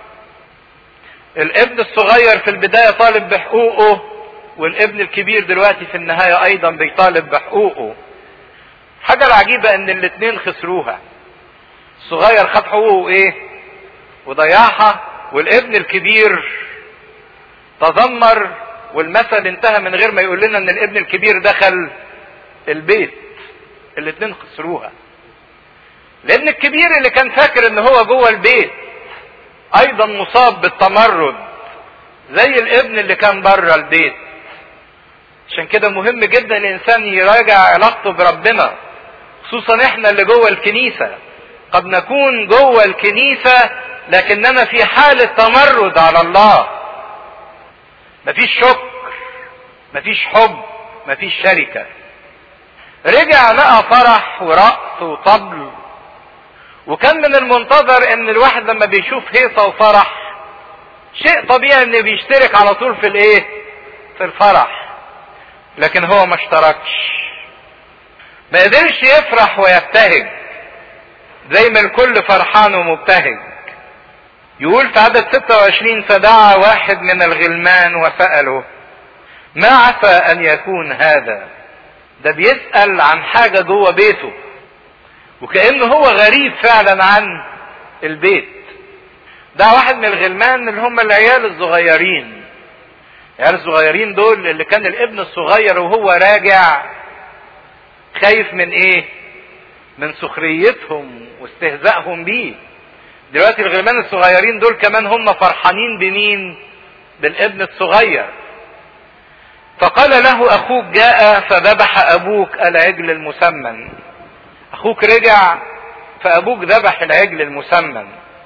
الابن الصغير في البداية طالب بحقوقه والابن الكبير دلوقتي في النهاية ايضا بيطالب بحقوقه حاجة العجيبة ان الاتنين خسروها الصغير خد حقوقه ايه وضيعها والابن الكبير تذمر والمثل انتهى من غير ما يقول لنا ان الابن الكبير دخل البيت الاتنين خسروها الابن الكبير اللي كان فاكر ان هو جوه البيت ايضا مصاب بالتمرد زي الابن اللي كان بره البيت عشان كده مهم جدا الانسان يراجع علاقته بربنا خصوصا احنا اللي جوه الكنيسه قد نكون جوه الكنيسه لكننا في حالة تمرد على الله مفيش شكر مفيش حب مفيش شركة رجع لقى فرح ورقص وطبل وكان من المنتظر ان الواحد لما بيشوف هيصة وفرح شيء طبيعي انه بيشترك على طول في الايه في الفرح لكن هو ما اشتركش ما قدرش يفرح ويبتهج زي ما الكل فرحان ومبتهج يقول في عدد 26 فدعا واحد من الغلمان وسأله ما عسى ان يكون هذا ده بيسأل عن حاجة جوه بيته وكأنه هو غريب فعلا عن البيت ده واحد من الغلمان اللي هم العيال الصغيرين العيال الصغيرين دول اللي كان الابن الصغير وهو راجع خايف من ايه من سخريتهم واستهزائهم بيه دلوقتي الغلمان الصغيرين دول كمان هم فرحانين بمين بالابن الصغير فقال له اخوك جاء فذبح ابوك العجل المسمن اخوك رجع فابوك ذبح العجل المسمن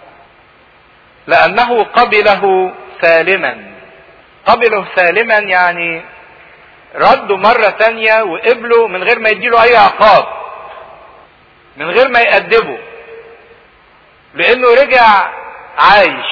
لانه قبله سالما قبله سالما يعني رده مرة تانية وقبله من غير ما يديله اي عقاب من غير ما يأدبه لانه رجع عايش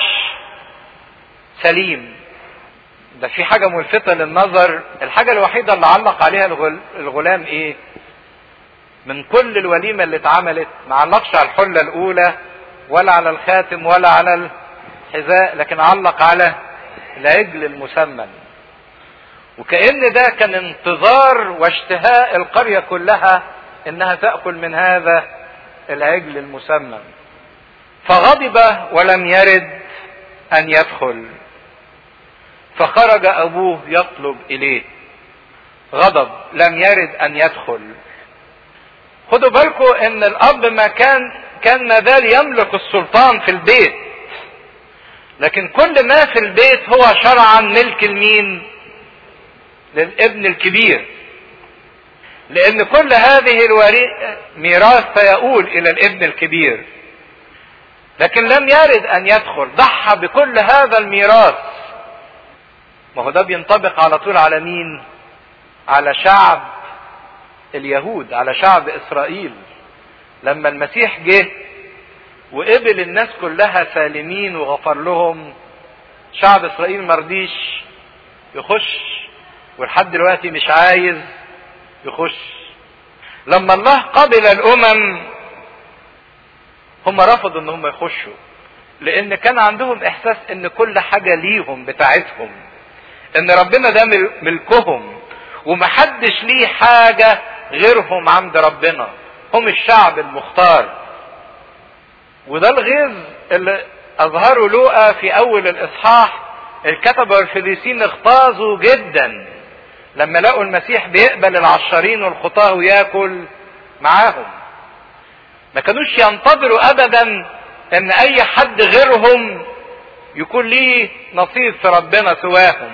سليم ده في حاجة ملفتة للنظر الحاجة الوحيدة اللي علق عليها الغلام ايه من كل الوليمة اللي اتعملت ما علقش على الحلة الاولى ولا على الخاتم ولا على الحذاء لكن علق على العجل المسمن وكأن ده كان انتظار واشتهاء القرية كلها انها تأكل من هذا العجل المسمن فغضب ولم يرد ان يدخل فخرج ابوه يطلب اليه غضب لم يرد ان يدخل خدوا بالكم ان الاب ما كان كان ما زال يملك السلطان في البيت لكن كل ما في البيت هو شرعا ملك المين للابن الكبير لان كل هذه الميراث سيؤول الى الابن الكبير لكن لم يرد ان يدخل ضحى بكل هذا الميراث ما هو ده بينطبق على طول على مين على شعب اليهود على شعب اسرائيل لما المسيح جه وقبل الناس كلها سالمين وغفر لهم شعب اسرائيل مرضيش يخش ولحد دلوقتي مش عايز يخش لما الله قبل الامم هم رفضوا ان هم يخشوا لان كان عندهم احساس ان كل حاجة ليهم بتاعتهم ان ربنا ده ملكهم ومحدش ليه حاجة غيرهم عند ربنا هم الشعب المختار وده الغيظ اللي اظهره لوقا في اول الاصحاح الكتبة والفريسين اغتاظوا جدا لما لقوا المسيح بيقبل العشارين والخطاة وياكل معاهم ما كانوش ينتظروا ابدا ان اي حد غيرهم يكون ليه نصيب في ربنا سواهم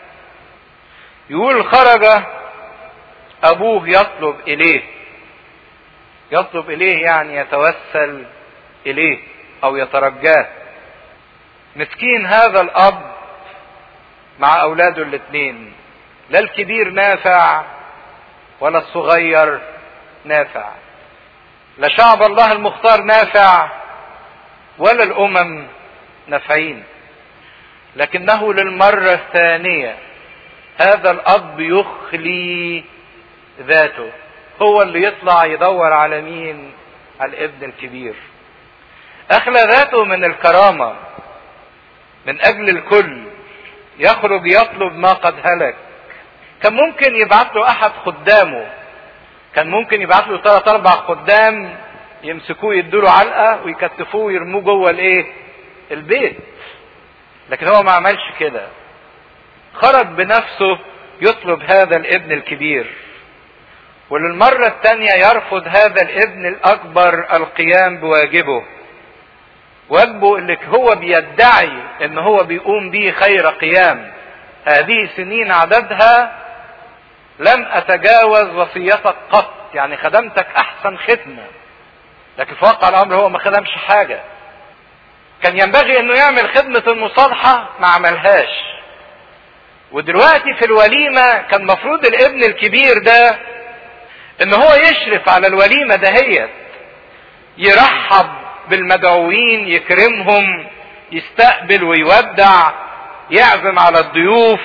يقول خرج ابوه يطلب اليه يطلب اليه يعني يتوسل اليه او يترجاه مسكين هذا الاب مع اولاده الاثنين لا الكبير نافع ولا الصغير نافع لا شعب الله المختار نافع ولا الامم نافعين لكنه للمره الثانيه هذا الاب يخلي ذاته هو اللي يطلع يدور على مين على الابن الكبير اخلى ذاته من الكرامه من اجل الكل يخرج يطلب ما قد هلك كان ممكن يبعت له احد خدامه كان ممكن يبعت له ثلاث اربع خدام يمسكوه يدوا علقه ويكتفوه ويرموه جوه الايه البيت لكن هو ما عملش كده خرج بنفسه يطلب هذا الابن الكبير وللمرة الثانية يرفض هذا الابن الأكبر القيام بواجبه واجبه اللي هو بيدعي ان هو بيقوم به خير قيام هذه سنين عددها لم اتجاوز وصيتك قط يعني خدمتك احسن خدمة لكن في واقع الامر هو ما خدمش حاجة كان ينبغي انه يعمل خدمة المصالحة ما عملهاش ودلوقتي في الوليمة كان مفروض الابن الكبير ده ان هو يشرف على الوليمة دهيت يرحب بالمدعوين يكرمهم يستقبل ويودع يعزم على الضيوف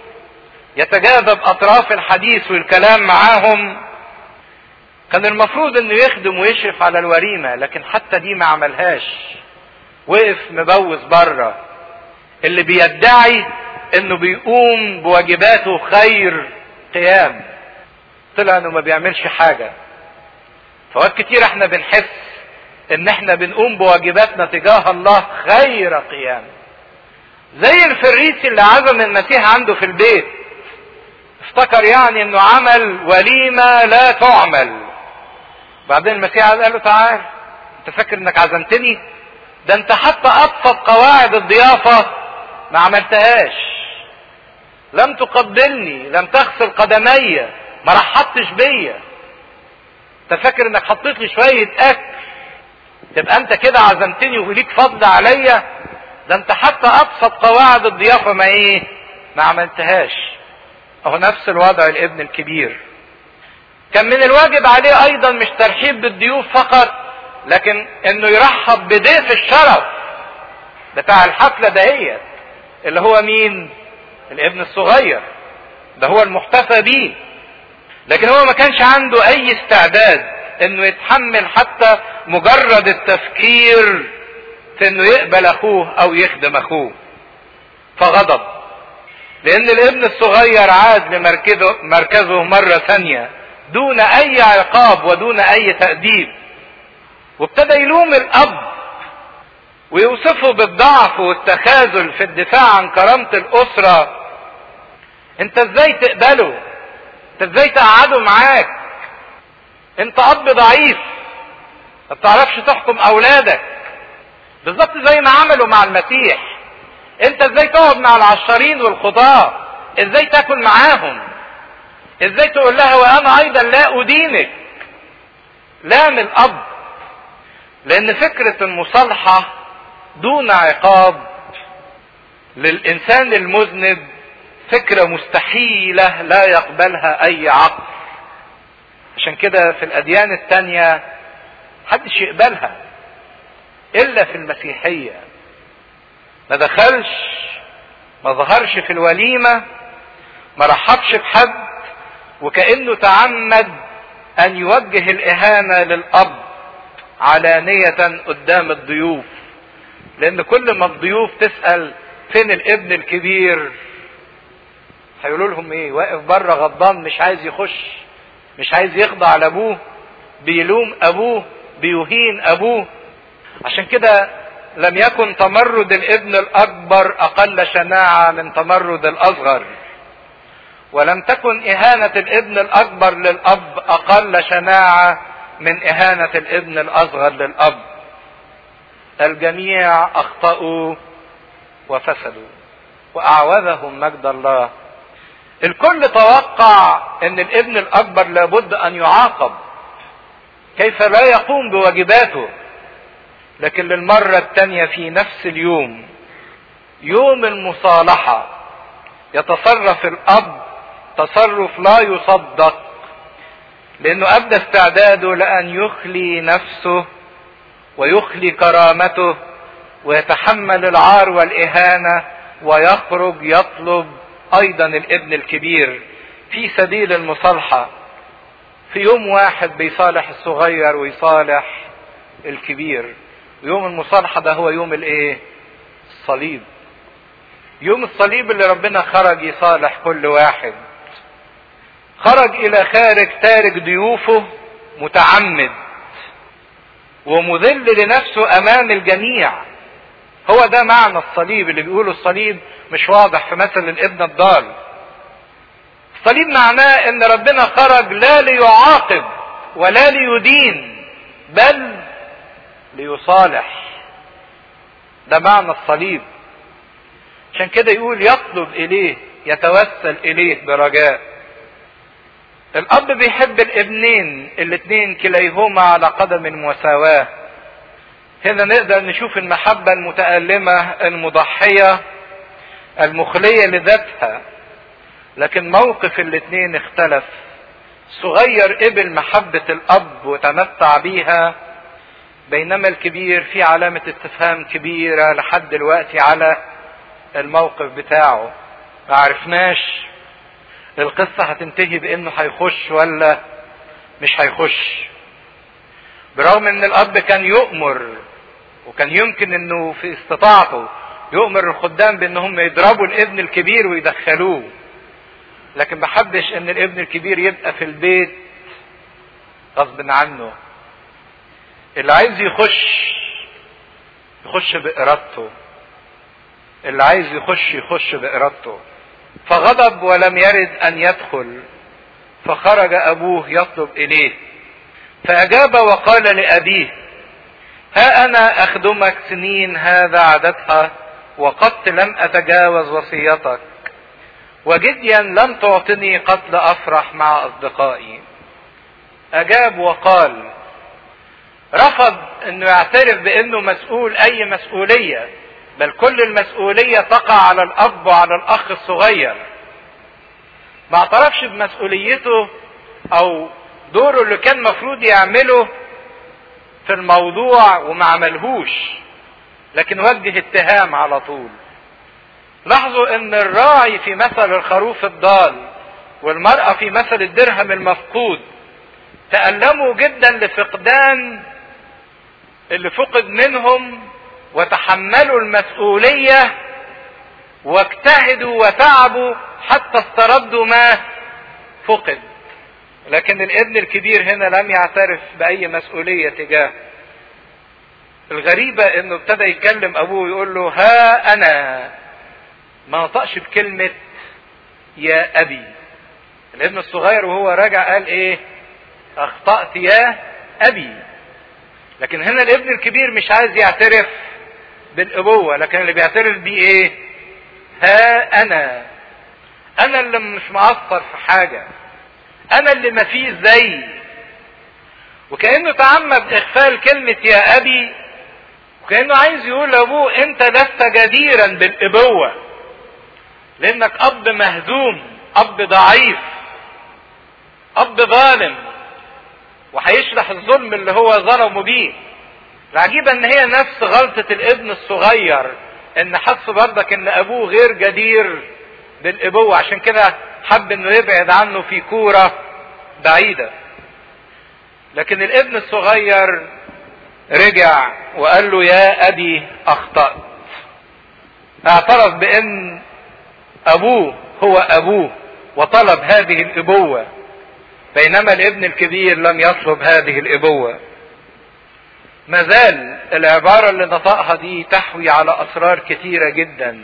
يتجاذب اطراف الحديث والكلام معاهم كان المفروض انه يخدم ويشرف على الوليمة لكن حتى دي ما عملهاش وقف مبوس بره اللي بيدعي انه بيقوم بواجباته خير قيام طلع انه ما بيعملش حاجة فوقت كتير احنا بنحس ان احنا بنقوم بواجباتنا تجاه الله خير قيام زي الفريسي اللي عزم المسيح عنده في البيت افتكر يعني انه عمل وليمة لا تعمل بعدين المسيح قال له تعال انت فاكر انك عزمتني ده انت حتى ابسط قواعد الضيافة ما عملتهاش لم تقبلني لم تغسل قدمي ما رحبتش بيا انت فاكر انك حطيت لي شوية اكل تبقى انت كده عزمتني وليك فضل عليا ده انت حتى ابسط قواعد الضيافة ما ايه ما عملتهاش اهو نفس الوضع الابن الكبير كان من الواجب عليه ايضا مش ترحيب بالضيوف فقط لكن انه يرحب بضيف الشرف بتاع الحفلة دهيت اللي هو مين الابن الصغير ده هو المحتفى بيه لكن هو ما كانش عنده اي استعداد انه يتحمل حتى مجرد التفكير في انه يقبل اخوه او يخدم اخوه فغضب لان الابن الصغير عاد لمركزه مركزه مرة ثانية دون اي عقاب ودون اي تأديب وابتدى يلوم الاب ويوصفه بالضعف والتخاذل في الدفاع عن كرامة الاسرة انت ازاي تقبله انت ازاي تقعده معاك انت اب ضعيف ما بتعرفش تحكم اولادك بالظبط زي ما عملوا مع المسيح انت ازاي تقعد مع العشارين والخطاة ازاي تاكل معاهم ازاي تقول لها وانا ايضا لا ادينك لام الاب لان فكرة المصالحة دون عقاب للانسان المذنب فكرة مستحيلة لا يقبلها اي عقل عشان كده في الاديان التانية محدش يقبلها الا في المسيحية ما دخلش ما ظهرش في الوليمة ما رحبش بحد وكأنه تعمد ان يوجه الاهانة للاب علانية قدام الضيوف لان كل ما الضيوف تسأل فين الابن الكبير هيقولوا لهم ايه واقف بره غضبان مش عايز يخش مش عايز يخضع لابوه بيلوم ابوه بيهين ابوه عشان كده لم يكن تمرد الابن الاكبر اقل شناعة من تمرد الاصغر ولم تكن اهانة الابن الاكبر للاب اقل شناعة من اهانة الابن الاصغر للاب الجميع اخطأوا وفسدوا واعوذهم مجد الله الكل توقع ان الابن الاكبر لابد ان يعاقب كيف لا يقوم بواجباته لكن للمرة الثانية في نفس اليوم يوم المصالحة يتصرف الاب تصرف لا يصدق لانه ابدى استعداده لان يخلي نفسه ويخلي كرامته ويتحمل العار والاهانة ويخرج يطلب ايضا الابن الكبير في سبيل المصالحة في يوم واحد بيصالح الصغير ويصالح الكبير يوم المصالحة ده هو يوم الايه الصليب يوم الصليب اللي ربنا خرج يصالح كل واحد خرج الى خارج تارك ضيوفه متعمد ومذل لنفسه امام الجميع هو ده معنى الصليب اللي بيقولوا الصليب مش واضح في مثل الابن الضال الصليب معناه ان ربنا خرج لا ليعاقب ولا ليدين بل ليصالح ده معنى الصليب عشان كده يقول يطلب اليه يتوسل اليه برجاء الاب بيحب الابنين الاتنين كليهما على قدم مساواة هنا نقدر نشوف المحبة المتألمة المضحية المخلية لذاتها لكن موقف الاتنين اختلف صغير قبل محبة الأب وتمتع بيها بينما الكبير في علامة استفهام كبيرة لحد دلوقتي على الموقف بتاعه ما عرفناش القصة هتنتهي بانه هيخش ولا مش هيخش برغم ان الاب كان يؤمر وكان يمكن انه في استطاعته يؤمر الخدام بانهم يضربوا الابن الكبير ويدخلوه لكن ما حبش ان الابن الكبير يبقى في البيت غصب عنه اللي عايز يخش يخش بارادته اللي عايز يخش يخش بارادته فغضب ولم يرد ان يدخل فخرج ابوه يطلب اليه فاجاب وقال لابيه ها انا اخدمك سنين هذا عددها وقد لم اتجاوز وصيتك وجديا لم تعطني قتل افرح مع اصدقائي اجاب وقال رفض انه يعترف بانه مسؤول اي مسؤوليه بل كل المسؤوليه تقع على الاب وعلى الاخ الصغير ما اعترفش بمسؤوليته او دوره اللي كان مفروض يعمله في الموضوع وما عملهوش لكن وجه اتهام على طول لاحظوا ان الراعي في مثل الخروف الضال والمرأة في مثل الدرهم المفقود تألموا جدا لفقدان اللي فقد منهم وتحملوا المسؤولية واجتهدوا وتعبوا حتى استردوا ما فقد لكن الابن الكبير هنا لم يعترف بأي مسؤولية تجاه الغريبة انه ابتدى يتكلم ابوه يقول له ها انا ما نطقش بكلمة يا ابي الابن الصغير وهو راجع قال ايه اخطأت يا ابي لكن هنا الابن الكبير مش عايز يعترف بالابوة لكن اللي بيعترف بيه ايه ها انا انا اللي مش مقصر في حاجة انا اللي ما فيه زي وكأنه تعمد اغفال كلمة يا ابي وكأنه عايز يقول لابوه انت لست جديرا بالابوة لانك اب مهزوم اب ضعيف اب ظالم وهيشرح الظلم اللي هو ظلمه بيه العجيبة ان هي نفس غلطة الابن الصغير ان حس برضك ان ابوه غير جدير بالابوة عشان كده حب انه يبعد عنه في كورة بعيدة لكن الابن الصغير رجع وقال له يا ابي اخطأت اعترف بان ابوه هو ابوه وطلب هذه الابوة بينما الابن الكبير لم يطلب هذه الابوة ما زال العبارة اللي نطقها دي تحوي على اسرار كتيرة جدا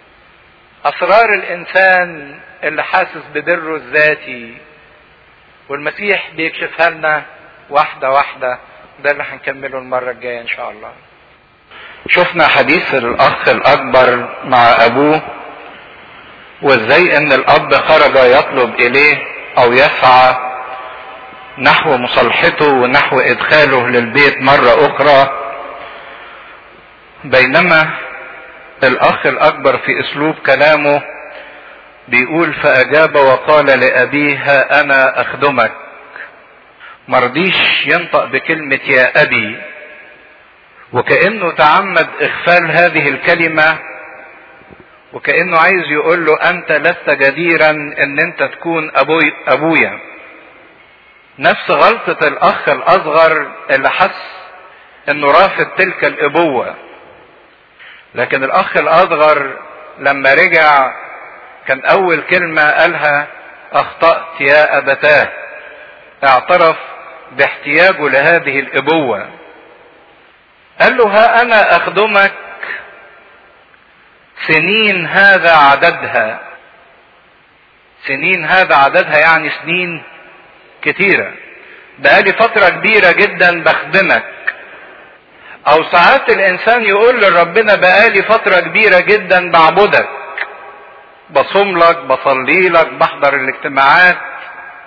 اسرار الانسان اللي حاسس ببره الذاتي والمسيح بيكشفها لنا واحدة واحدة ده اللي هنكمله المرة الجاية ان شاء الله شفنا حديث الاخ الاكبر مع ابوه وازاي ان الاب خرج يطلب اليه او يسعى نحو مصالحته ونحو ادخاله للبيت مرة اخرى بينما الاخ الاكبر في اسلوب كلامه بيقول فاجاب وقال لابيه ها انا اخدمك مرضيش ينطق بكلمة يا ابي وكأنه تعمد اغفال هذه الكلمة وكأنه عايز يقول له انت لست جديرا ان انت تكون ابوي ابويا نفس غلطة الاخ الاصغر اللي حس انه رافض تلك الابوة لكن الاخ الاصغر لما رجع كان اول كلمة قالها اخطأت يا ابتاه اعترف باحتياجه لهذه الابوة قال له ها انا اخدمك سنين هذا عددها سنين هذا عددها يعني سنين كتيرة بقالي فترة كبيرة جدا بخدمك او ساعات الانسان يقول لربنا بقالي فترة كبيرة جدا بعبدك بصوم لك بصلي لك بحضر الاجتماعات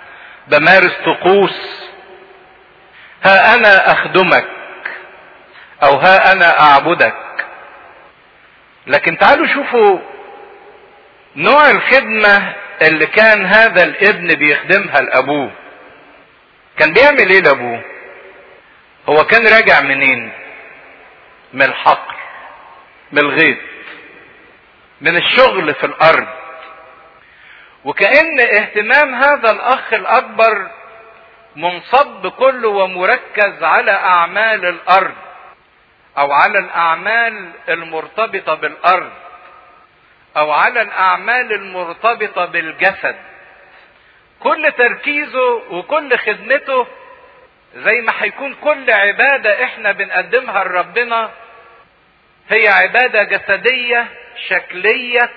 بمارس طقوس ها انا اخدمك او ها انا اعبدك لكن تعالوا شوفوا نوع الخدمة اللي كان هذا الابن بيخدمها لابوه كان بيعمل ايه لابوه هو كان راجع منين من الحقل من الغيط من الشغل في الارض وكأن اهتمام هذا الاخ الاكبر منصب كله ومركز على اعمال الارض او على الاعمال المرتبطه بالارض او على الاعمال المرتبطه بالجسد كل تركيزه وكل خدمته زي ما هيكون كل عباده احنا بنقدمها لربنا هي عباده جسديه شكليه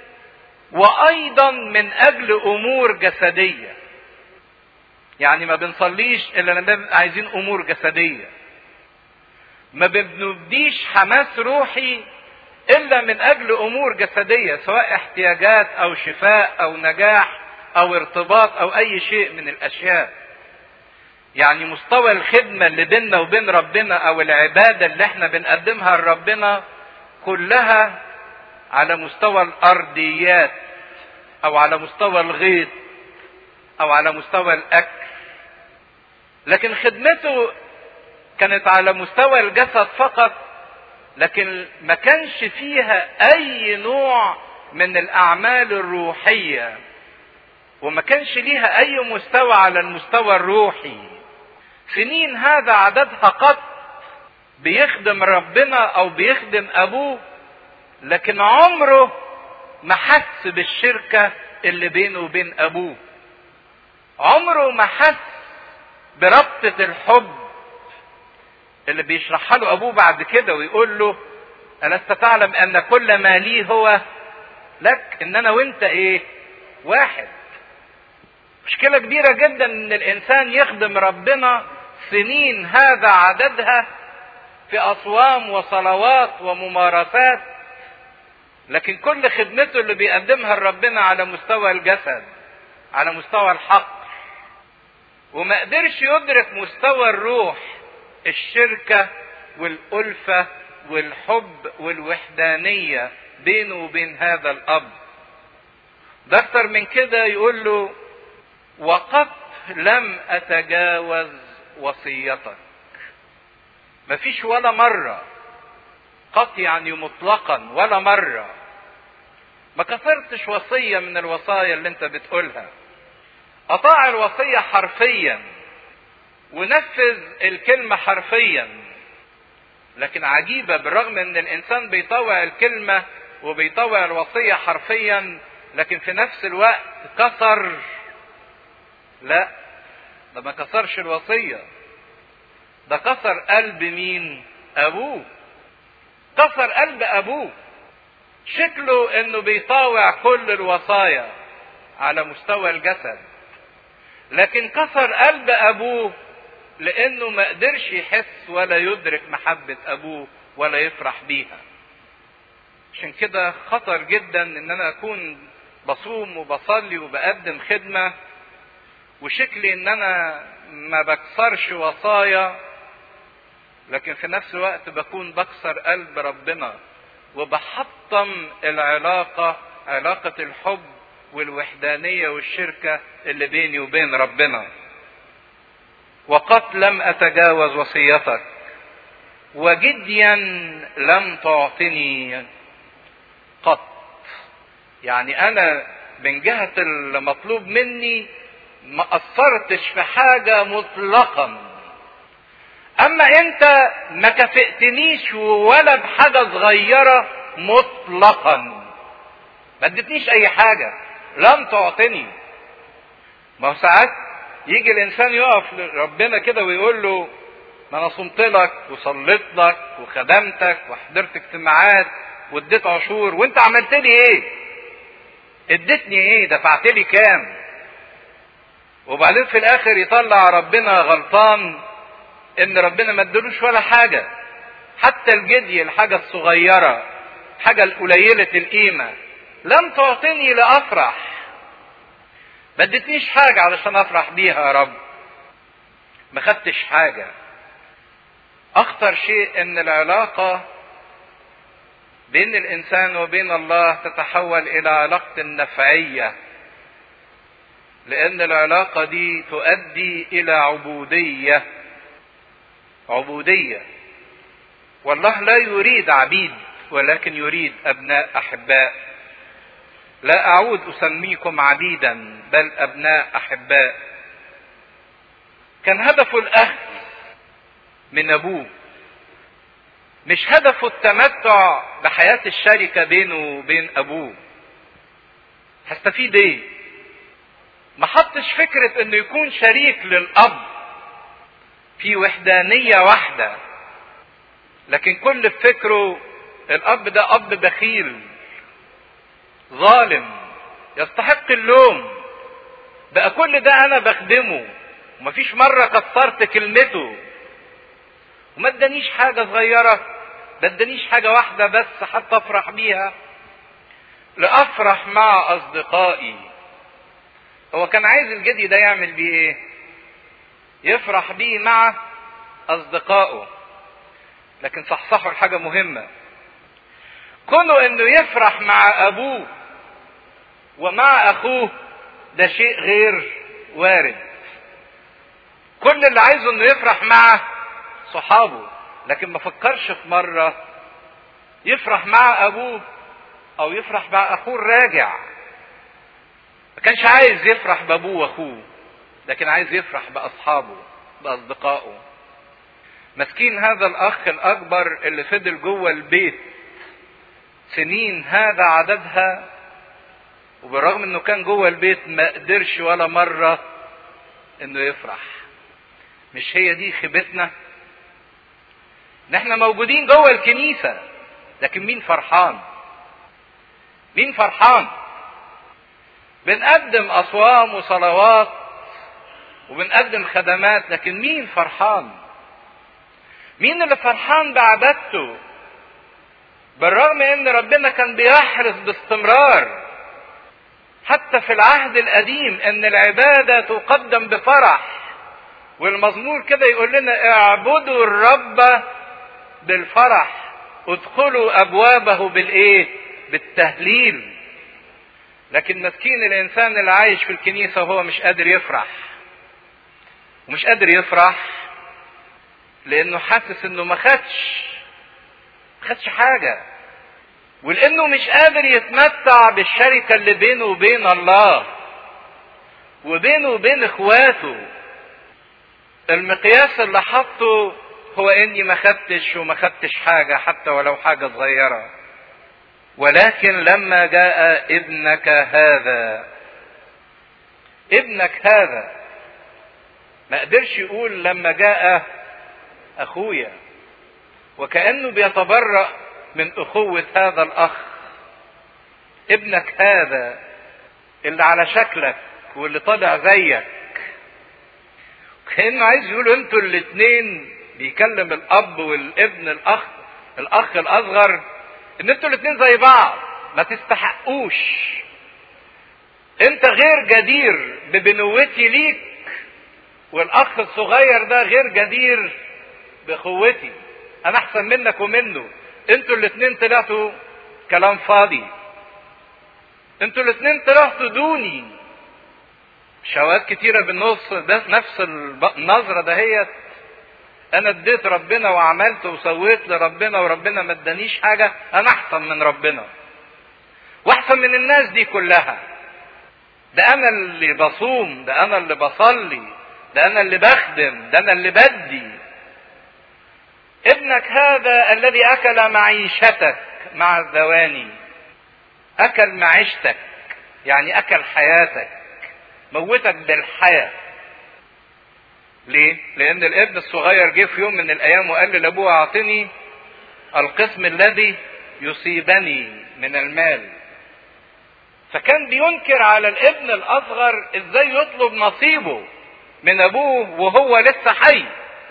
وايضا من اجل امور جسديه يعني ما بنصليش الا لما بنبقى عايزين امور جسديه ما بنبديش حماس روحي الا من اجل امور جسديه سواء احتياجات او شفاء او نجاح او ارتباط او اي شيء من الاشياء يعني مستوى الخدمه اللي بيننا وبين ربنا او العباده اللي احنا بنقدمها لربنا كلها على مستوى الارضيات او على مستوى الغيط او على مستوى الاكل لكن خدمته كانت على مستوى الجسد فقط لكن ما كانش فيها اي نوع من الاعمال الروحيه وما كانش ليها اي مستوى على المستوى الروحي سنين هذا عددها قط بيخدم ربنا او بيخدم ابوه لكن عمره ما حس بالشركه اللي بينه وبين ابوه عمره ما حس بربطه الحب اللي بيشرحها له ابوه بعد كده ويقول له ألست تعلم أن كل ما لي هو لك إن أنا وأنت إيه؟ واحد. مشكلة كبيرة جدا إن الإنسان يخدم ربنا سنين هذا عددها في أصوام وصلوات وممارسات لكن كل خدمته اللي بيقدمها لربنا على مستوى الجسد على مستوى الحق وما قدرش يدرك مستوى الروح الشركة والألفة والحب والوحدانية بينه وبين هذا الأب ده أكتر من كده يقول له وقد لم أتجاوز وصيتك مفيش ولا مرة قط يعني مطلقا ولا مرة ما كسرتش وصية من الوصايا اللي انت بتقولها أطاع الوصية حرفيا ونفذ الكلمة حرفيا لكن عجيبة بالرغم ان الانسان بيطوع الكلمة وبيطوع الوصية حرفيا لكن في نفس الوقت كسر لا ده ما كسرش الوصية ده كسر قلب مين ابوه كسر قلب ابوه شكله انه بيطاوع كل الوصايا على مستوى الجسد لكن كسر قلب ابوه لانه ما قدرش يحس ولا يدرك محبة ابوه ولا يفرح بيها عشان كده خطر جدا ان انا اكون بصوم وبصلي وبقدم خدمة وشكلي ان انا ما بكسرش وصايا لكن في نفس الوقت بكون بكسر قلب ربنا وبحطم العلاقة علاقة الحب والوحدانية والشركة اللي بيني وبين ربنا وقد لم أتجاوز وصيتك وجديا لم تعطني قط يعني أنا من جهة المطلوب مني ما قصرتش في حاجة مطلقا أما أنت ما كافئتنيش ولا بحاجة صغيرة مطلقا ما ادتنيش أي حاجة لم تعطني ما هو ساعات يجي الانسان يقف لربنا كده ويقول له ما انا صمت لك وصليت لك وخدمتك وحضرت اجتماعات واديت عشور وانت عملت لي ايه؟ اديتني ايه؟ دفعت لي كام؟ وبعدين في الاخر يطلع ربنا غلطان ان ربنا ما ادلوش ولا حاجه حتى الجدي الحاجه الصغيره حاجه القليله القيمه لم تعطني لافرح ما ادتنيش حاجة علشان افرح بيها يا رب ما خدتش حاجة اخطر شيء ان العلاقة بين الانسان وبين الله تتحول الى علاقة نفعية لان العلاقة دي تؤدي الى عبودية عبودية والله لا يريد عبيد ولكن يريد ابناء احباء لا اعود اسميكم عبيدا بل ابناء احباء كان هدفه الاخذ من ابوه مش هدفه التمتع بحياة الشركة بينه وبين ابوه هستفيد ايه ما حطش فكرة انه يكون شريك للاب في وحدانية واحدة لكن كل فكره الاب ده اب بخيل ظالم يستحق اللوم بقى كل ده انا بخدمه ومفيش مرة كسرت كلمته وما ادانيش حاجة صغيرة ما ادانيش حاجة واحدة بس حتى افرح بيها لافرح مع اصدقائي هو كان عايز الجدي ده يعمل بيه ايه يفرح بيه مع اصدقائه لكن صحصحوا الحاجة مهمة كونه انه يفرح مع ابوه ومع اخوه ده شيء غير وارد كل اللي عايزه انه يفرح مع صحابه لكن ما فكرش في مرة يفرح مع ابوه او يفرح مع اخوه الراجع ما كانش عايز يفرح بابوه واخوه لكن عايز يفرح باصحابه باصدقائه مسكين هذا الاخ الاكبر اللي فضل جوه البيت سنين هذا عددها وبالرغم انه كان جوه البيت ما قدرش ولا مرة انه يفرح مش هي دي خيبتنا نحن موجودين جوه الكنيسة لكن مين فرحان مين فرحان بنقدم اصوام وصلوات وبنقدم خدمات لكن مين فرحان مين اللي فرحان بعبادته بالرغم ان ربنا كان بيحرص باستمرار حتى في العهد القديم ان العباده تقدم بفرح والمزمور كده يقول لنا اعبدوا الرب بالفرح ادخلوا ابوابه بالايه بالتهليل لكن مسكين الانسان اللي عايش في الكنيسه وهو مش قادر يفرح ومش قادر يفرح لانه حاسس انه ما خدش ما خدش حاجه ولانه مش قادر يتمتع بالشركه اللي بينه وبين الله وبينه وبين اخواته المقياس اللي حطه هو اني ما خدتش وما خدتش حاجه حتى ولو حاجه صغيره ولكن لما جاء ابنك هذا ابنك هذا ما قدرش يقول لما جاء اخويا وكانه بيتبرأ من اخوة هذا الاخ ابنك هذا اللي على شكلك واللي طالع زيك كانه عايز يقول انتوا الاتنين بيكلم الاب والابن الاخ الاخ الاصغر ان انتوا الاتنين زي بعض ما تستحقوش انت غير جدير ببنوتي ليك والاخ الصغير ده غير جدير باخوتي انا احسن منك ومنه انتوا الاتنين طلعتوا كلام فاضي انتوا الاتنين طلعتوا دوني شواهد كتيرة بالنص ده نفس النظرة دهيت انا اديت ربنا وعملت وسويت لربنا وربنا ما ادانيش حاجة انا احسن من ربنا واحسن من الناس دي كلها ده انا اللي بصوم ده انا اللي بصلي ده انا اللي بخدم ده انا اللي بدي ابنك هذا الذي اكل معيشتك مع الذواني اكل معيشتك يعني اكل حياتك موتك بالحياه ليه؟ لأن الابن الصغير جه في يوم من الأيام وقال لأبوه أعطني القسم الذي يصيبني من المال. فكان بينكر على الابن الأصغر إزاي يطلب نصيبه من أبوه وهو لسه حي.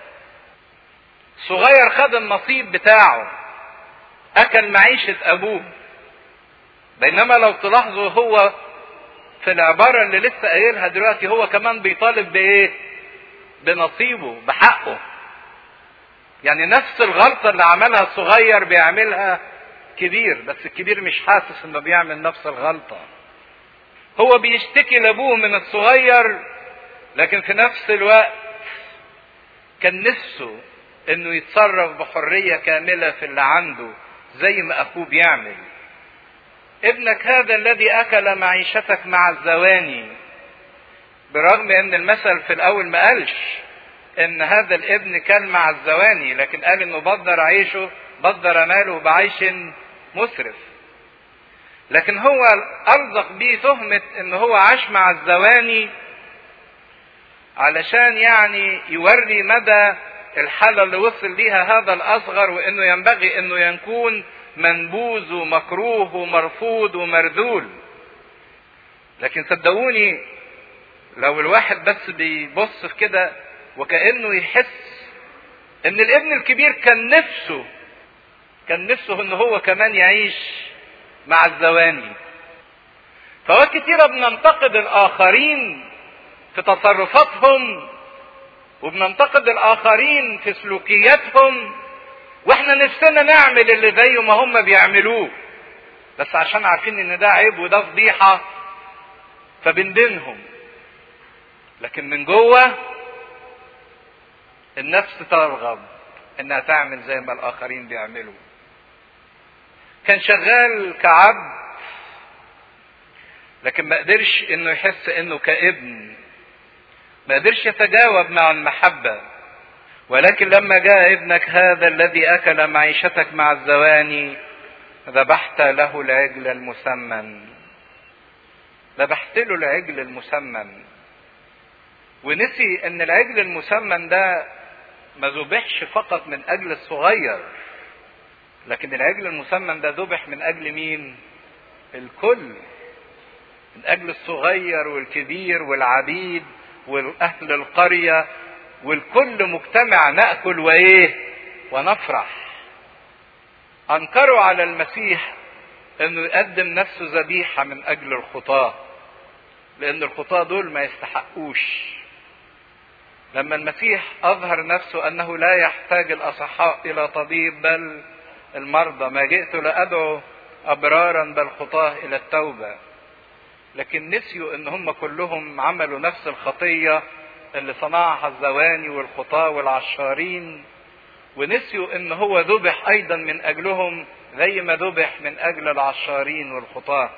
صغير خد النصيب بتاعه. أكل معيشة أبوه. بينما لو تلاحظوا هو في العبارة اللي لسه قايلها دلوقتي هو كمان بيطالب بإيه؟ بنصيبه بحقه يعني نفس الغلطة اللي عملها الصغير بيعملها كبير بس الكبير مش حاسس انه بيعمل نفس الغلطة هو بيشتكي لابوه من الصغير لكن في نفس الوقت كان نفسه انه يتصرف بحرية كاملة في اللي عنده زي ما اخوه بيعمل ابنك هذا الذي اكل معيشتك مع الزواني برغم ان المثل في الاول ما قالش ان هذا الابن كان مع الزواني لكن قال انه بدر عيشه بدر ماله بعيش مسرف لكن هو الزق بيه تهمة ان هو عاش مع الزواني علشان يعني يوري مدى الحالة اللي وصل ليها هذا الأصغر وإنه ينبغي إنه يكون منبوذ ومكروه ومرفوض ومرذول. لكن صدقوني لو الواحد بس بيبص في كده وكأنه يحس إن الابن الكبير كان نفسه كان نفسه إن هو كمان يعيش مع الزواني. فوقت كتيرة بننتقد الآخرين في تصرفاتهم وبننتقد الاخرين في سلوكياتهم واحنا نفسنا نعمل اللي زي ما هم بيعملوه بس عشان عارفين ان ده عيب وده فضيحه فبندينهم لكن من جوه النفس ترغب انها تعمل زي ما الاخرين بيعملوا كان شغال كعبد لكن ما قدرش انه يحس انه كابن ما قدرش يتجاوب مع المحبة ولكن لما جاء ابنك هذا الذي أكل معيشتك مع الزواني ذبحت له العجل المسمن ذبحت له العجل المسمن ونسي ان العجل المسمن ده ما ذبحش فقط من اجل الصغير لكن العجل المسمن ده ذبح من اجل مين الكل من اجل الصغير والكبير والعبيد واهل القريه والكل مجتمع ناكل وايه ونفرح انكروا على المسيح انه يقدم نفسه ذبيحه من اجل الخطاه لان الخطاه دول ما يستحقوش لما المسيح اظهر نفسه انه لا يحتاج الاصحاء الى طبيب بل المرضى ما جئت لادعو ابرارا بل خطاه الى التوبه لكن نسيوا ان هم كلهم عملوا نفس الخطيه اللي صنعها الزواني والخطاه والعشارين ونسيوا ان هو ذبح ايضا من اجلهم زي ما ذبح من اجل العشارين والخطاه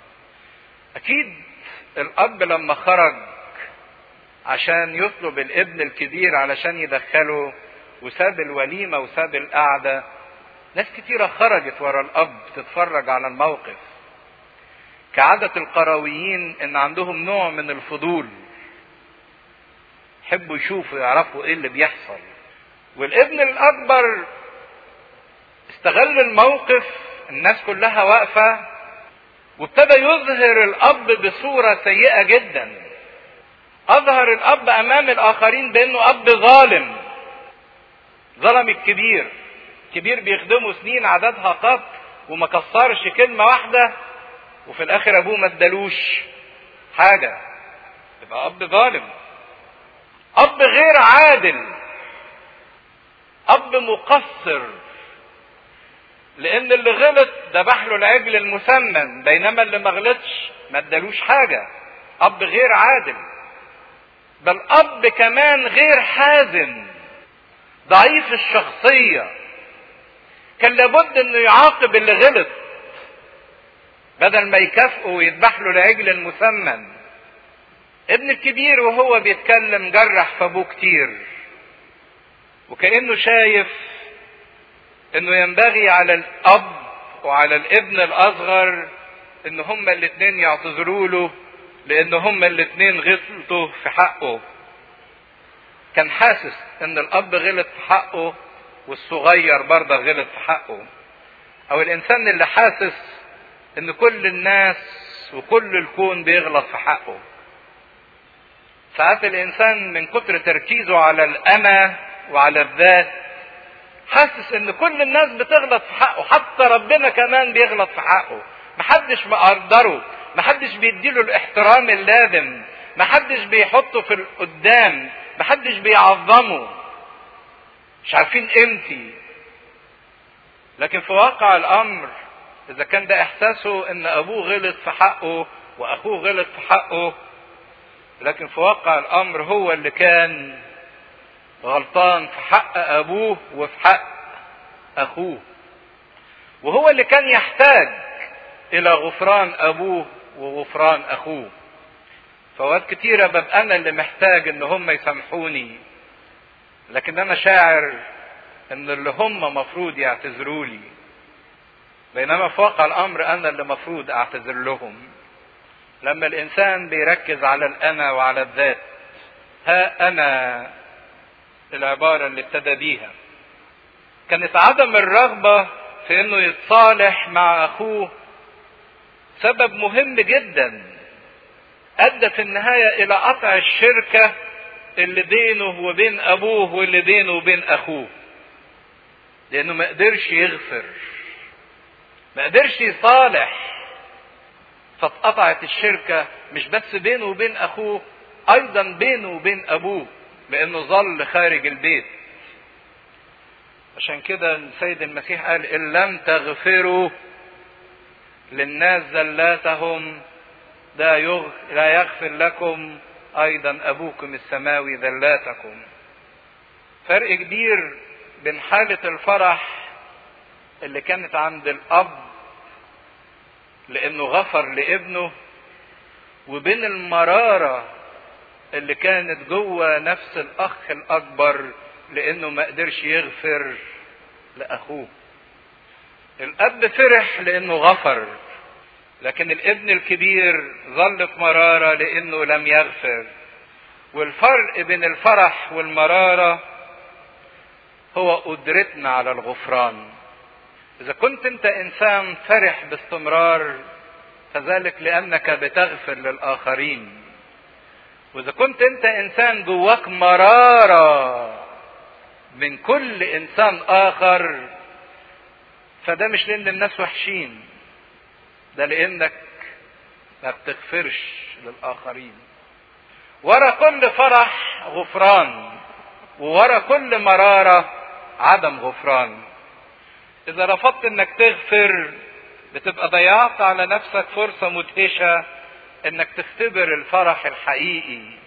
اكيد الاب لما خرج عشان يطلب الابن الكبير علشان يدخله وساب الوليمة وساب القعدة ناس كتيرة خرجت ورا الأب تتفرج على الموقف كعادة القرويين إن عندهم نوع من الفضول يحبوا يشوفوا يعرفوا إيه اللي بيحصل والابن الأكبر استغل الموقف الناس كلها واقفة وابتدى يظهر الأب بصورة سيئة جدا اظهر الاب امام الاخرين بانه اب ظالم ظلم الكبير كبير بيخدمه سنين عددها قط وما كسرش كلمه واحده وفي الاخر ابوه ما ادالوش حاجه يبقى اب ظالم اب غير عادل اب مقصر لان اللي غلط ذبح له العجل المسمن بينما اللي ما غلطش ما ادالوش حاجه اب غير عادل بل اب كمان غير حازم ضعيف الشخصيه كان لابد انه يعاقب اللي غلط بدل ما يكافئه ويذبح له العجل المسمن ابن الكبير وهو بيتكلم جرح في ابوه كتير وكانه شايف انه ينبغي على الاب وعلى الابن الاصغر ان هما الاتنين يعتذروا له لان هما الاتنين غلطوا في حقه كان حاسس ان الاب غلط في حقه والصغير برضه غلط في حقه او الانسان اللي حاسس ان كل الناس وكل الكون بيغلط في حقه ساعات الانسان من كتر تركيزه على الانا وعلى الذات حاسس ان كل الناس بتغلط في حقه حتى ربنا كمان بيغلط في حقه محدش مقدره محدش بيديله الاحترام اللازم محدش بيحطه في القدام محدش بيعظمه مش عارفين قيمتي لكن في واقع الامر اذا كان ده احساسه ان ابوه غلط في حقه واخوه غلط في حقه لكن في واقع الامر هو اللي كان غلطان في حق ابوه وفي حق اخوه وهو اللي كان يحتاج الى غفران ابوه وغفران اخوه فوقت كتيرة ببقى انا اللي محتاج ان هم يسامحوني لكن انا شاعر ان اللي هم مفروض يعتذروا لي بينما في واقع الامر انا اللي مفروض اعتذر لهم لما الانسان بيركز على الانا وعلى الذات ها انا العبارة اللي ابتدى بيها كانت عدم الرغبة في انه يتصالح مع اخوه سبب مهم جدا ادى في النهاية الى قطع الشركة اللي بينه وبين ابوه واللي بينه وبين اخوه لانه ما قدرش يغفر ما قدرش يصالح فاتقطعت الشركة مش بس بينه وبين اخوه ايضا بينه وبين ابوه لانه ظل خارج البيت عشان كده السيد المسيح قال ان لم تغفروا للناس زلاتهم لا يغ... لا يغفر لكم ايضا ابوكم السماوي ذلاتكم فرق كبير بين حالة الفرح اللي كانت عند الاب لانه غفر لابنه وبين المرارة اللي كانت جوه نفس الاخ الاكبر لانه ما قدرش يغفر لاخوه الاب فرح لانه غفر لكن الابن الكبير ظل في مرارة لانه لم يغفر والفرق بين الفرح والمرارة هو قدرتنا على الغفران اذا كنت انت انسان فرح باستمرار فذلك لانك بتغفر للاخرين واذا كنت انت انسان جواك مرارة من كل انسان اخر فده مش لان الناس وحشين ده لانك ما بتغفرش للاخرين ورا كل فرح غفران وورا كل مرارة عدم غفران اذا رفضت انك تغفر بتبقى ضيعت على نفسك فرصة مدهشة انك تختبر الفرح الحقيقي